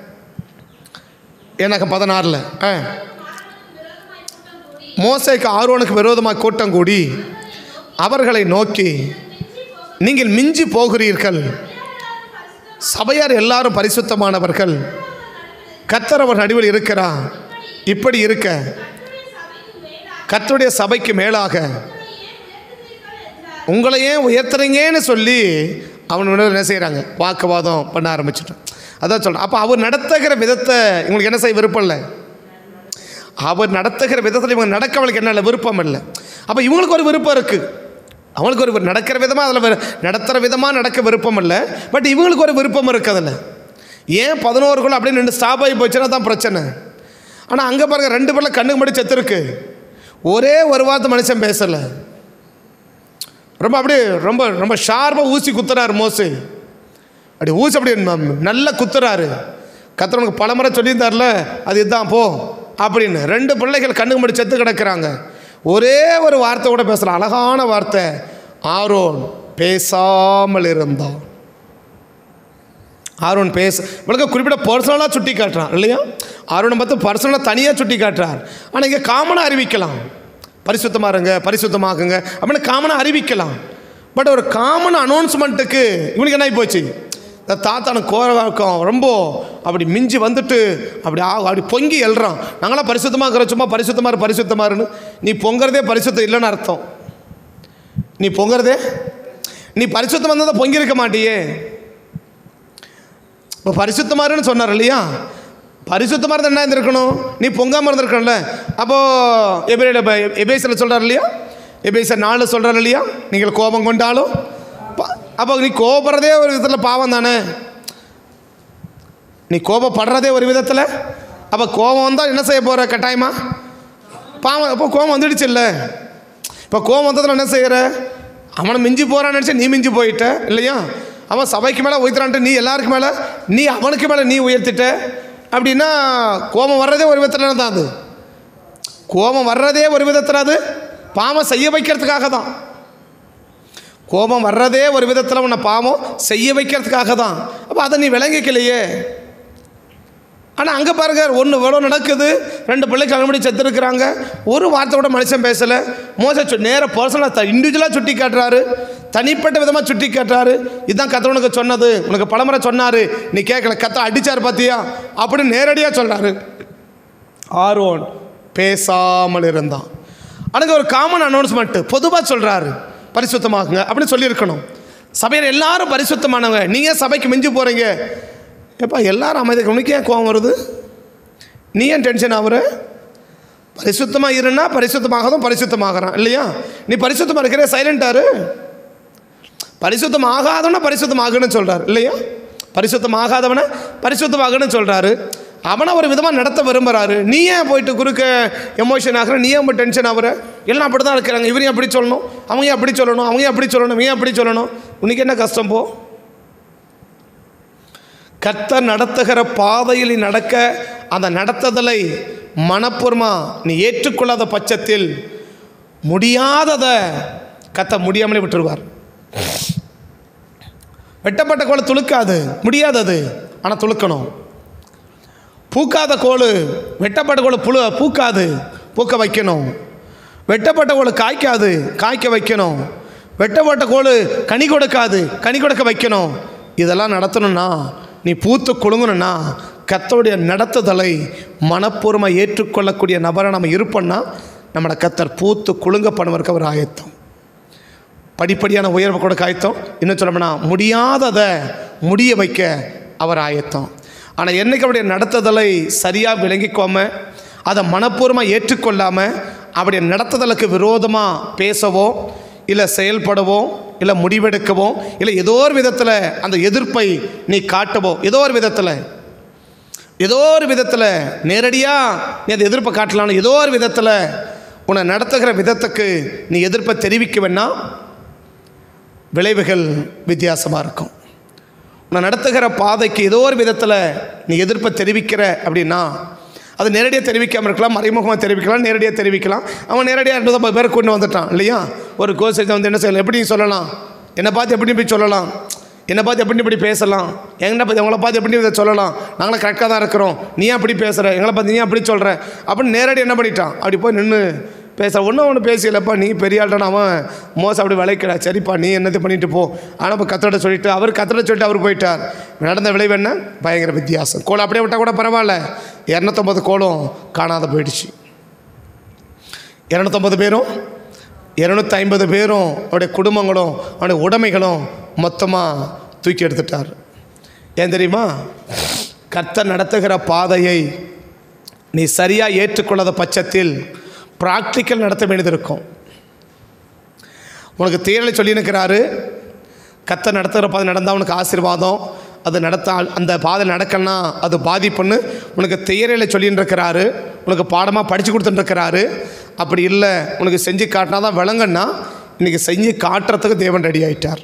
எனக்கு பதினாறில் ஆ மோசைக்கு ஆரோனுக்கு விரோதமாக கூட்டம் கூடி அவர்களை நோக்கி நீங்கள் மிஞ்சி போகிறீர்கள் சபையார் எல்லாரும் பரிசுத்தமானவர்கள் கத்தர் அவர் நடுவில் இருக்கிறார் இப்படி இருக்க கர்த்தருடைய சபைக்கு மேலாக உங்களை ஏன் உயர்த்துறீங்கன்னு சொல்லி அவனோட என்ன செய்கிறாங்க வாக்குவாதம் பண்ண ஆரம்பிச்சிட்டான் அதான் சொல்கிறேன் அப்போ அவர் நடத்துகிற விதத்தை இவங்களுக்கு என்ன செய்ய விருப்பம் இல்லை அவர் நடத்துகிற விதத்தில் இவங்க நடக்க அவளுக்கு என்ன இல்லை விருப்பம் இல்லை அப்போ இவங்களுக்கு ஒரு விருப்பம் இருக்குது அவங்களுக்கு ஒரு நடக்கிற விதமாக அதில் நடத்துகிற விதமாக நடக்க விருப்பம் இல்லை பட் இவங்களுக்கு ஒரு விருப்பம் இருக்குது அதில் ஏன் பதினோருக்குள்ள அப்படியே ரெண்டு ஸ்டாப் ஆகி போச்சுன்னா தான் பிரச்சனை ஆனால் அங்கே பாருங்க ரெண்டு பேரில் கண்ணுக்கு மட்டும் செத்துருக்கு ஒரே ஒரு வார்த்தை மனுஷன் பேசலை ரொம்ப அப்படியே ரொம்ப ரொம்ப ஷார்ப்பாக ஊசி குத்துறாரு மோசு அப்படி ஊசி அப்படி ந- நல்லா குத்துறாரு கத்துறவனுக்கு பலமுறை சொல்லியிருந்தார்ல அது இதுதான் போ அப்படின்னு ரெண்டு பிள்ளைகள் கண்ணுக்கு முன்னாடி செத்து கிடக்குறாங்க ஒரே ஒரு வார்த்தை கூட பேசலாம் அழகான வார்த்தை ஆரோன் பேசாமல் இருந்தான் ஆரோன் பேச இவளுக்கு குறிப்பிட்ட பர்சனலாக சுட்டி காட்டுறான் இல்லையா ஆரோனை பார்த்து பர்சனலாக தனியாக சுட்டி காட்டுறார் ஆனால் இங்கே காமனாக அறிவிக்கலாம் பரிசுத்தமாக இருங்க பரிசுத்தமாக்குங்க அப்படின்னு காமனாக அறிவிக்கலாம் பட் ஒரு காமன் அனௌன்ஸ்மெண்ட்டுக்கு இவனுக்கு என்ன ஆகி போச்சு இந்த தாத்தானுக்கு கோரவாக்கம் ரொம்ப அப்படி மிஞ்சி வந்துட்டு அப்படி ஆ அப்படி பொங்கி எழுறான் நாங்களாம் பரிசுத்தமாக இருக்கிறோம் சும்மா பரிசுத்தமாக இரு, பரிசுத்தமாக இருன்னு நீ பொங்குறதே பரிசுத்தம் இல்லைன்னு அர்த்தம் நீ பொங்குறதே நீ பரிசுத்தம் வந்ததை பொங்கி இருக்க மாட்டியே இப்போ பரிசுத்தமாருன்னு சொன்னார் இல்லையா பரிசுத்தமாக இருந்தால் என்ன இருந்திருக்கணும் நீ பொங்காமல் இருந்திருக்கணும்ல அப்போது எபேல எபேசில் சொல்கிறார் இல்லையா எபேசர் நாலு சொல்கிறார் இல்லையா நீங்கள் கோபம் கொண்டாலும் ப- அப்போ நீ கோபப்படுறதே ஒரு விதத்தில் பாவம் தானே நீ கோபப்படுறதே ஒரு விதத்தில் அப்போ கோபம் வந்தால் என்ன செய்ய போகிற கட்டாயமா பாவம் அப்போ கோபம் வந்துடுச்சு இல்லை இப்போ கோபம் வந்ததில் என்ன செய்கிற அவனை மிஞ்சி போகிறான்னு நினச்சி நீ மிஞ்சி போயிட்ட இல்லையா அவன் சபைக்கு மேலே உயர்த்துறான்ட்டு நீ எல்லாருக்கு மேலே நீ அவனுக்கு மேலே நீ உயர்த்திட்ட அப்படின்னா கோபம் வர்றதே ஒரு விதத்தில் தான் அது கோபம் வர்றதே ஒரு விதத்தில் அது பாவம் செய்ய வைக்கிறதுக்காக தான் கோபம் வர்றதே ஒரு விதத்தில் உன்னை பாவம் செய்ய வைக்கிறதுக்காக தான் அப்போ அதை நீ விளங்கிக்கலையே ஆனால் அங்கே பாருங்க ஒன்று எவ்வளோ நடக்குது ரெண்டு பிள்ளை கல்முடி செத்துருக்குறாங்க ஒரு வார்த்தை கூட மனுஷன் பேசலை மோச சொ நேராக பர்சனலாக இண்டிவிஜுவலாக சுட்டி காட்டுறாரு தனிப்பட்ட விதமாக சுட்டி காட்டுறாரு இதுதான் கத்த உனக்கு சொன்னது உனக்கு பலமுறை சொன்னார் நீ கேட்கல கத்த அடிச்சார் பார்த்தியா அப்படின்னு நேரடியாக சொல்கிறாரு ஆரோன் பேசாமல் இருந்தான் ஆனால் ஒரு காமன் அனௌன்ஸ்மெண்ட்டு பொதுவாக சொல்கிறாரு பரிசுத்தமாகுங்க அப்படின்னு சொல்லியிருக்கணும் சபையில் எல்லாரும் பரிசுத்தமானவங்க நீங்கள் சபைக்கு மிஞ்சி போகிறீங்க எப்பா எல்லாரும் அமைதி உனக்கு ஏன் கோவம் வருது நீ ஏன் டென்ஷன் ஆகுற பரிசுத்தமாக இருன்னா பரிசுத்தமாகதும் பரிசுத்தமாகறான் இல்லையா நீ பரிசுத்தமாக இருக்கிற சைலண்டாரு பரிசுத்தம் ஆகாதவனை பரிசுத்தமாகணும்னு சொல்கிறார் இல்லையா பரிசுத்தம் ஆகாதவனை பரிசுத்தமாகணும்னு சொல்கிறாரு அவனை ஒரு விதமாக நடத்த விரும்புகிறாரு நீ ஏன் போயிட்டு குறுக்க எமோஷன் ஆகுற நீ ஏன் டென்ஷன் ஆகுற எல்லாம் அப்படி தான் இருக்கிறாங்க இவரையும் அப்படி சொல்லணும் அவங்க ஏன் அப்படி சொல்லணும் அவங்க ஏன் அப்படி சொல்லணும் இவன் ஏன் அப்படி சொல்லணும் உனக்கு என்ன கஷ்டம் போ கர்த்தர் நடத்துகிற பாதையில் நீ நடக்க அந்த நடத்துதலை மனப்பூர்வமா நீ ஏற்றுக்கொள்ளாத பட்சத்தில் முடியாததை கத்த முடியாமலே விட்டுருவார் வெட்டப்பட்ட கோலை துளுக்காது முடியாதது ஆனால் துளுக்கணும் பூக்காத கோல் வெட்டப்பட்ட கோல் புழு பூக்காது பூக்க வைக்கணும் வெட்டப்பட்ட கோல் காய்க்காது காய்க்க வைக்கணும் வெட்டப்பட்ட கோல் கனி கொடுக்காது கனி கொடுக்க வைக்கணும் இதெல்லாம் நடத்தணும்னா நீ பூத்து குலுங்கணும்னா கத்தருடைய நடத்துதலை மனப்பூர்வமாக ஏற்றுக்கொள்ளக்கூடிய நபரை நம்ம இருப்போம்னா நம்மளை கத்தர் பூத்து குலுங்க பண்ணுவதற்கு அவர் ஆயத்தம் படிப்படியான உயர்வு கொடுக்க ஆயத்தம் இன்னும் சொல்லணும்னா முடியாததை முடிய வைக்க அவர் ஆயத்தம் ஆனால் என்னைக்கு அவருடைய நடத்துதலை சரியாக விளங்கிக்கோம அதை மனப்பூர்வமாக ஏற்றுக்கொள்ளாமல் அவருடைய நடத்துதலுக்கு விரோதமாக பேசவோ இல்லை செயல்படவோ இல்லை முடிவெடுக்கவோ இல்லை ஏதோ ஒரு விதத்தில் அந்த எதிர்ப்பை நீ காட்டவோ ஏதோ ஒரு விதத்தில் ஏதோ ஒரு விதத்தில் நேரடியாக நீ அந்த எதிர்ப்பை காட்டலாம் ஏதோ ஒரு விதத்தில் உன்னை நடத்துகிற விதத்துக்கு நீ எதிர்ப்பை தெரிவிக்க வேணா விளைவுகள் வித்தியாசமாக இருக்கும் உன்னை நடத்துகிற பாதைக்கு ஏதோ ஒரு விதத்தில் நீ எதிர்ப்பை தெரிவிக்கிற அப்படின்னா அது நேரடியாக தெரிவிக்காமல் இருக்கலாம் மறைமுகமாக தெரிவிக்கலாம் நேரடியாக தெரிவிக்கலாம் அவன் நேரடியாக ரெண்டு ஐம்பது பேர் கொண்டு வந்துட்டான் இல்லையா ஒரு கோர்ஸ் வந்து என்ன செய்யலாம் எப்படி சொல்லலாம் என்னை பார்த்து எப்படி இப்படி சொல்லலாம் என்னை பார்த்து எப்படி இப்படி பேசலாம் எங்களை பார்த்து உங்களை பார்த்து எப்படி இதை சொல்லலாம் நாங்களும் கரெக்டாக தான் இருக்கிறோம் நீ ஏன் அப்படி பேசுகிற எங்களை பார்த்து நீ ஏன் அப்படி சொல்கிற அப்படின்னு நேரடி என்ன பண்ணிட்டான் அப்படி போய் நின்று பேச ஒன்றும் ஒன்று பேசலப்பா நீ பெரிய ஆள்டான அவன் மோசம் அப்படி விளைக்கடா சரிப்பா நீ என்னது பண்ணிட்டு போ ஆனால் இப்போ கத்தோட சொல்லிட்டு அவர் கத்தோட சொல்லிட்டு அவர் போயிட்டார் நடந்த விளைவு என்ன பயங்கர வித்தியாசம் கோலம் அப்படியே விட்டால் கூட பரவாயில்ல இரநூத்தொம்பது கோலம் காணாத போயிடுச்சு இரநூத்தொம்பது பேரும் இரநூத்தி ஐம்பது பேரும் அவருடைய குடும்பங்களும் அவனுடைய உடைமைகளும் மொத்தமாக தூக்கி எடுத்துட்டார் ஏன் தெரியுமா கர்த்தர் நடத்துகிற பாதையை நீ சரியாக ஏற்றுக்கொள்ளாத பட்சத்தில் ப்ராக்டிக்கல் நடத்த வேண்டியது இருக்கும் உனக்கு தேரலை சொல்லியிருக்கிறாரு கத்த நடத்துகிற பாதை நடந்தால் உனக்கு ஆசீர்வாதம் அது நடத்த அந்த பாதை நடக்கலனா அது பாதிப்புன்னு உனக்கு தேரையில் சொல்லின்னு இருக்கிறாரு உனக்கு பாடமாக படித்து கொடுத்துட்டுருக்கிறாரு அப்படி இல்லை உனக்கு செஞ்சு காட்டினா தான் விளங்குன்னா இன்றைக்கி செஞ்சு காட்டுறதுக்கு தேவன் ரெடி ஆயிட்டார்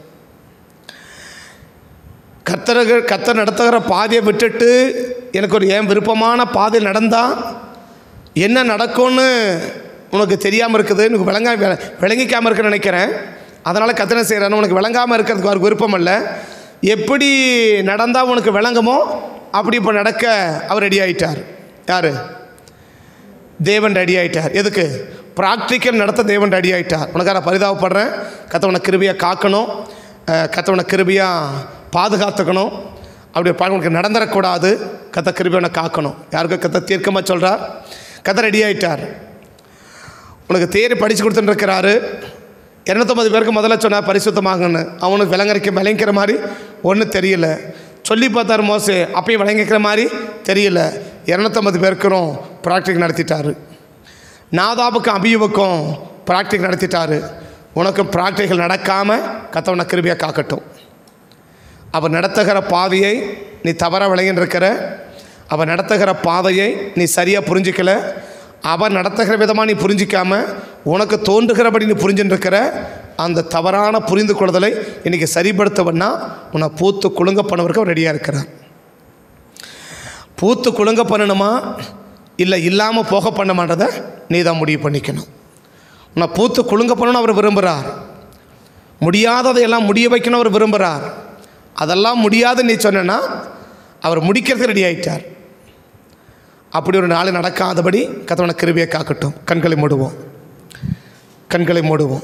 கத்தர்கள் கத்தர் நடத்துகிற பாதையை விட்டுட்டு எனக்கு ஒரு ஏன் விருப்பமான பாதை நடந்தால் என்ன நடக்கும்னு உனக்கு தெரியாமல் இருக்குது உனக்கு விளங்கா விளங்கிக்காமல் இருக்குன்னு நினைக்கிறேன் அதனால் கத்தனை செய்கிறான்னு உனக்கு விளங்காமல் இருக்கிறதுக்கு அவருக்கு விருப்பம் இல்லை எப்படி நடந்தால் உனக்கு விளங்குமோ அப்படி இப்போ நடக்க அவர் ரெடி ஆயிட்டார் யார் தேவன் ரெடி ஆயிட்டார் எதுக்கு ப்ராக்டிக்கல் நடத்த தேவன் ரெடி ஆயிட்டார் உனக்கு நான் பரிதாபப்படுறேன் கத்தவனை கிருபியாக காக்கணும் அஹ், கத்தவனை கிருபியாக பாதுகாத்துக்கணும் அப்படி பா- உனக்கு நடந்துடக்கூடாது கத்த கிருபியவனை காக்கணும் யாருக்கும் கத்த தீர்க்கமாக சொல்கிறார் கத்த ரெடி ஆயிட்டார் உனக்கு தேரி படித்து கொடுத்துட்டுருக்கிறாரு இரநூத்தம்பது பேருக்கு முதல்ல சொன்னார் பரிசுத்தமாகன்னு அவனுக்கு விளங்கரிக்க விளங்கிக்கிற மாதிரி ஒன்றும் தெரியல சொல்லி பார்த்தாரு மோசே அப்பயும் விளங்கிக்கிற மாதிரி தெரியல இரநூத்தம்பது பேருக்கும் ப்ராக்டிக் நடத்திட்டாரு நாதாபுக்கும் அபியுவுக்கும் ப்ராக்டிக் நடத்திட்டாரு உனக்கு ப்ராக்டிக்கல் நடக்காமல் கத்தவனை கிருபியாக காக்கட்டும் அவர் நடத்துகிற பாதையை நீ தவறாக விளங்கின்னு இருக்கிற அவர் நடத்துகிற பாதையை நீ சரியாக புரிஞ்சிக்கல அவர் நடத்துகிற விதமாக நீ புரிஞ்சிக்காம உனக்கு தோன்றுகிறபடி நீ புரிஞ்சுன்னு இருக்கிற அந்த தவறான புரிந்து கொள்ளுதலை இன்றைக்கி சரிப்படுத்தவன்னா உன்னை பூத்து குலுங்க பண்ணவருக்கு அவர் ரெடியாக இருக்கிறார் பூத்து குலுங்க பண்ணணுமா இல்லை இல்லாமல் போக பண்ணமான்றதை நீ தான் முடிவு பண்ணிக்கணும் உன்னை பூத்து குலுங்க பண்ணணும்னு அவர் விரும்புகிறார் முடியாததையெல்லாம் முடிய வைக்கணும் அவர் விரும்புகிறார் அதெல்லாம் முடியாது நீ சொன்னேன்னா அவர் முடிக்கிறதுக்கு ரெடி ஆயிட்டார் அப்படி ஒரு நாள் நடக்காதபடி கத்தவனை கிருபியை காக்கட்டும் கண்களை மூடுவோம் கண்களை மூடுவோம்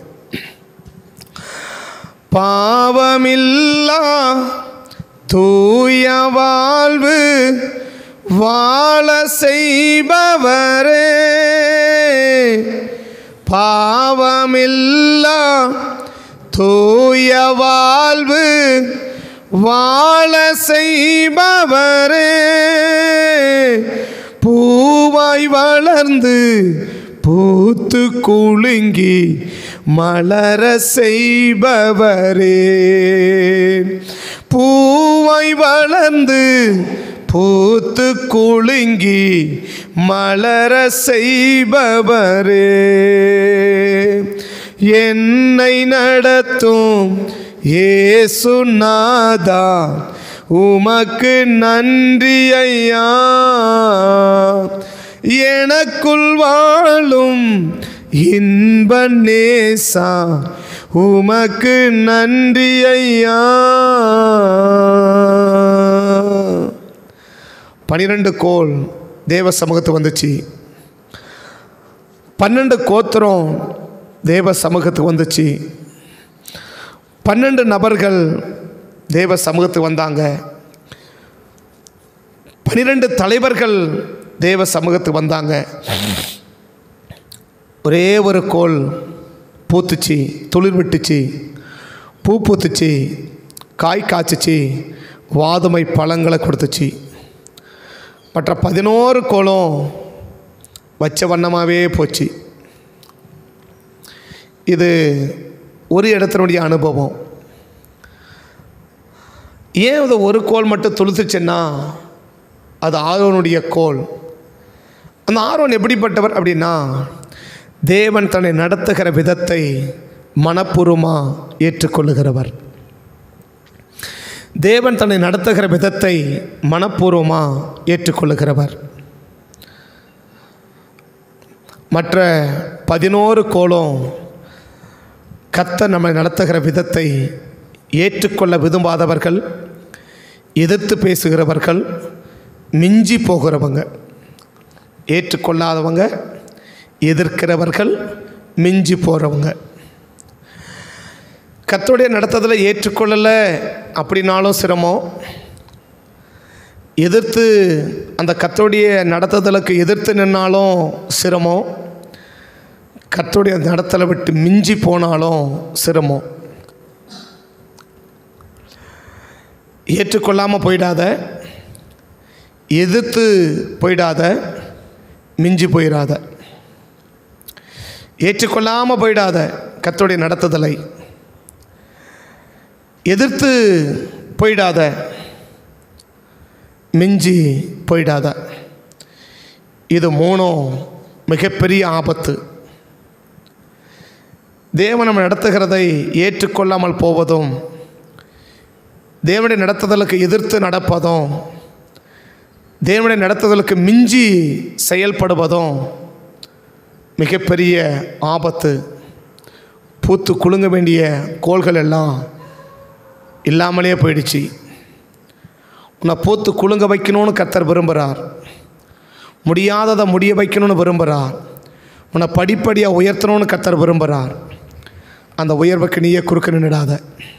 பாவமில்லா தூய வாழ்வு வாழ செய்பவரே பாவமில்லா தூய வாழ்வு வாழ செய்பவரே பூவாய் வளர்ந்து பூத்து குலுங்கி மலர செய்பவரே பூவாய் வளர்ந்து பூத்து குலுங்கி மலர செய்பவரே என்னை நடத்தும் ஏசுநாதா உமக்கு நன்றி ஐயா எனக்குள் வாழும் இன்ப நேசா உமக்கு நன்றி ஐயா பனிரெண்டு கோல் தேவ சமூகத்து வந்துச்சு பன்னெண்டு கோத்திரம் தேவ சமூகத்துக்கு வந்துச்சு பன்னெண்டு நபர்கள் தேவ சமூகத்துக்கு வந்தாங்க பன்னிரெண்டு தலைவர்கள் தேவ சமூகத்துக்கு வந்தாங்க ஒரே ஒரு கோல் பூத்துச்சு துளிர் விட்டுச்சு பூ பூத்துச்சு காய் காய்ச்சிச்சு வாதுமை பழங்களை கொடுத்துச்சு மற்ற பதினோரு கோலம் வச்ச வண்ணமாகவே போச்சு இது ஒரு இடத்தினுடைய அனுபவம் ஏன் அது ஒரு கோல் மட்டும் துளுத்துச்சுன்னா அது ஆரோனுடைய கோல் அந்த ஆரோன் எப்படிப்பட்டவர் அப்படின்னா தேவன் தன்னை நடத்துகிற விதத்தை மனப்பூர்வமாக ஏற்றுக்கொள்ளுகிறவர் தேவன் தன்னை நடத்துகிற விதத்தை மனப்பூர்வமாக ஏற்றுக்கொள்ளுகிறவர் மற்ற பதினோரு கோலம் கத்த நம்மை நடத்துகிற விதத்தை ஏற்றுக்கொள்ள விரும்பாதவர்கள் எதிர்த்து பேசுகிறவர்கள் மிஞ்சி போகிறவங்க ஏற்றுக்கொள்ளாதவங்க எதிர்க்கிறவர்கள் மிஞ்சி போகிறவங்க கத்தோடைய நடத்துதலை ஏற்றுக்கொள்ளலை அப்படின்னாலும் சிரமம் எதிர்த்து அந்த கத்தோடைய நடத்துதலுக்கு எதிர்த்து நின்னாலும் சிரமம் கத்தோடைய நடத்தலை விட்டு மிஞ்சி போனாலும் சிரமம் ஏற்றுக்கொள்ளாமல் போயிடாத எதிர்த்து போயிடாத மிஞ்சி போயிடாத ஏற்றுக்கொள்ளாமல் போயிடாத கத்தோடைய நடத்துதலை எதிர்த்து போயிடாத மிஞ்சி போயிடாத இது மூணும் மிகப்பெரிய ஆபத்து தேவன் நம்ம நடத்துகிறதை ஏற்றுக்கொள்ளாமல் போவதும் தேவனுடைய நடத்துதலுக்கு எதிர்த்து நடப்பதும் தேவனுடைய நடத்துதலுக்கு மிஞ்சி செயல்படுவதும் மிகப்பெரிய ஆபத்து பூத்து குலுங்க வேண்டிய கோள்கள் எல்லாம் இல்லாமலே போயிடுச்சு உன்னை பூத்து குலுங்க வைக்கணும்னு கத்தர் விரும்புகிறார் முடியாததை முடிய வைக்கணும்னு விரும்புகிறார் உன்னை படிப்படியாக உயர்த்தணும்னு கத்தர் விரும்புகிறார் அந்த உயர்வுக்கு நீயே குறுக்க நின்றுடாத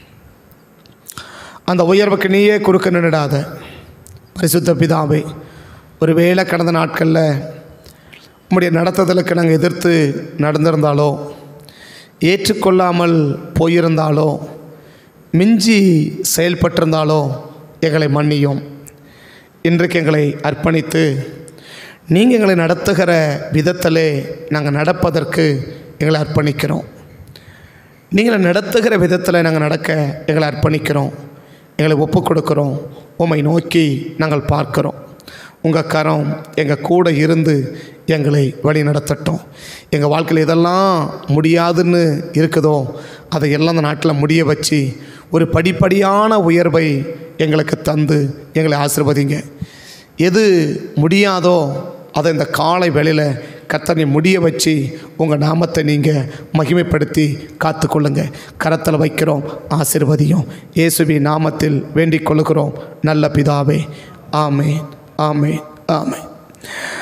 அந்த உயர்வுக்கு நீயே குறுக்க நின்றுடாத பரிசுத்த பிதாவே ஒருவேளை கடந்த நாட்களில் உம்முடைய நடத்துதலுக்கு நாங்கள் எதிர்த்து நடந்திருந்தாலோ ஏற்றுக்கொள்ளாமல் போயிருந்தாலோ மிஞ்சி செயல்பட்டிருந்தாலோ எங்களை மன்னியும் இன்றைக்கு எங்களை அர்ப்பணித்து நீங்கள் எங்களை நடத்துகிற விதத்திலே நாங்கள் நடப்பதற்கு எங்களை அர்ப்பணிக்கிறோம் நீங்களை நடத்துகிற விதத்தில் நாங்கள் நடக்க எங்களை அர்ப்பணிக்கிறோம் எங்களை ஒப்பு கொடுக்குறோம் உம்மை நோக்கி நாங்கள் பார்க்குறோம் உங்கள் கரம் எங்கள் கூட இருந்து எங்களை வழி நடத்தட்டும் எங்கள் வாழ்க்கையில் எதெல்லாம் முடியாதுன்னு இருக்குதோ அதை எல்லாம் அந்த நாட்டில் முடிய வச்சு ஒரு படிப்படியான உயர்வை எங்களுக்கு தந்து எங்களை ஆசிர்வதிங்க எது முடியாதோ அதை இந்த காலை வேளையில் கத்தனை முடிய வச்சு உங்கள் நாமத்தை நீங்கள் மகிமைப்படுத்தி காத்துக்கொள்ளுங்க கரத்தில் வைக்கிறோம் ஆசிர்வதியும் இயேசுவி நாமத்தில் வேண்டிக் கொள்ளுகிறோம் நல்ல பிதாவே ஆமே ஆமே ஆமே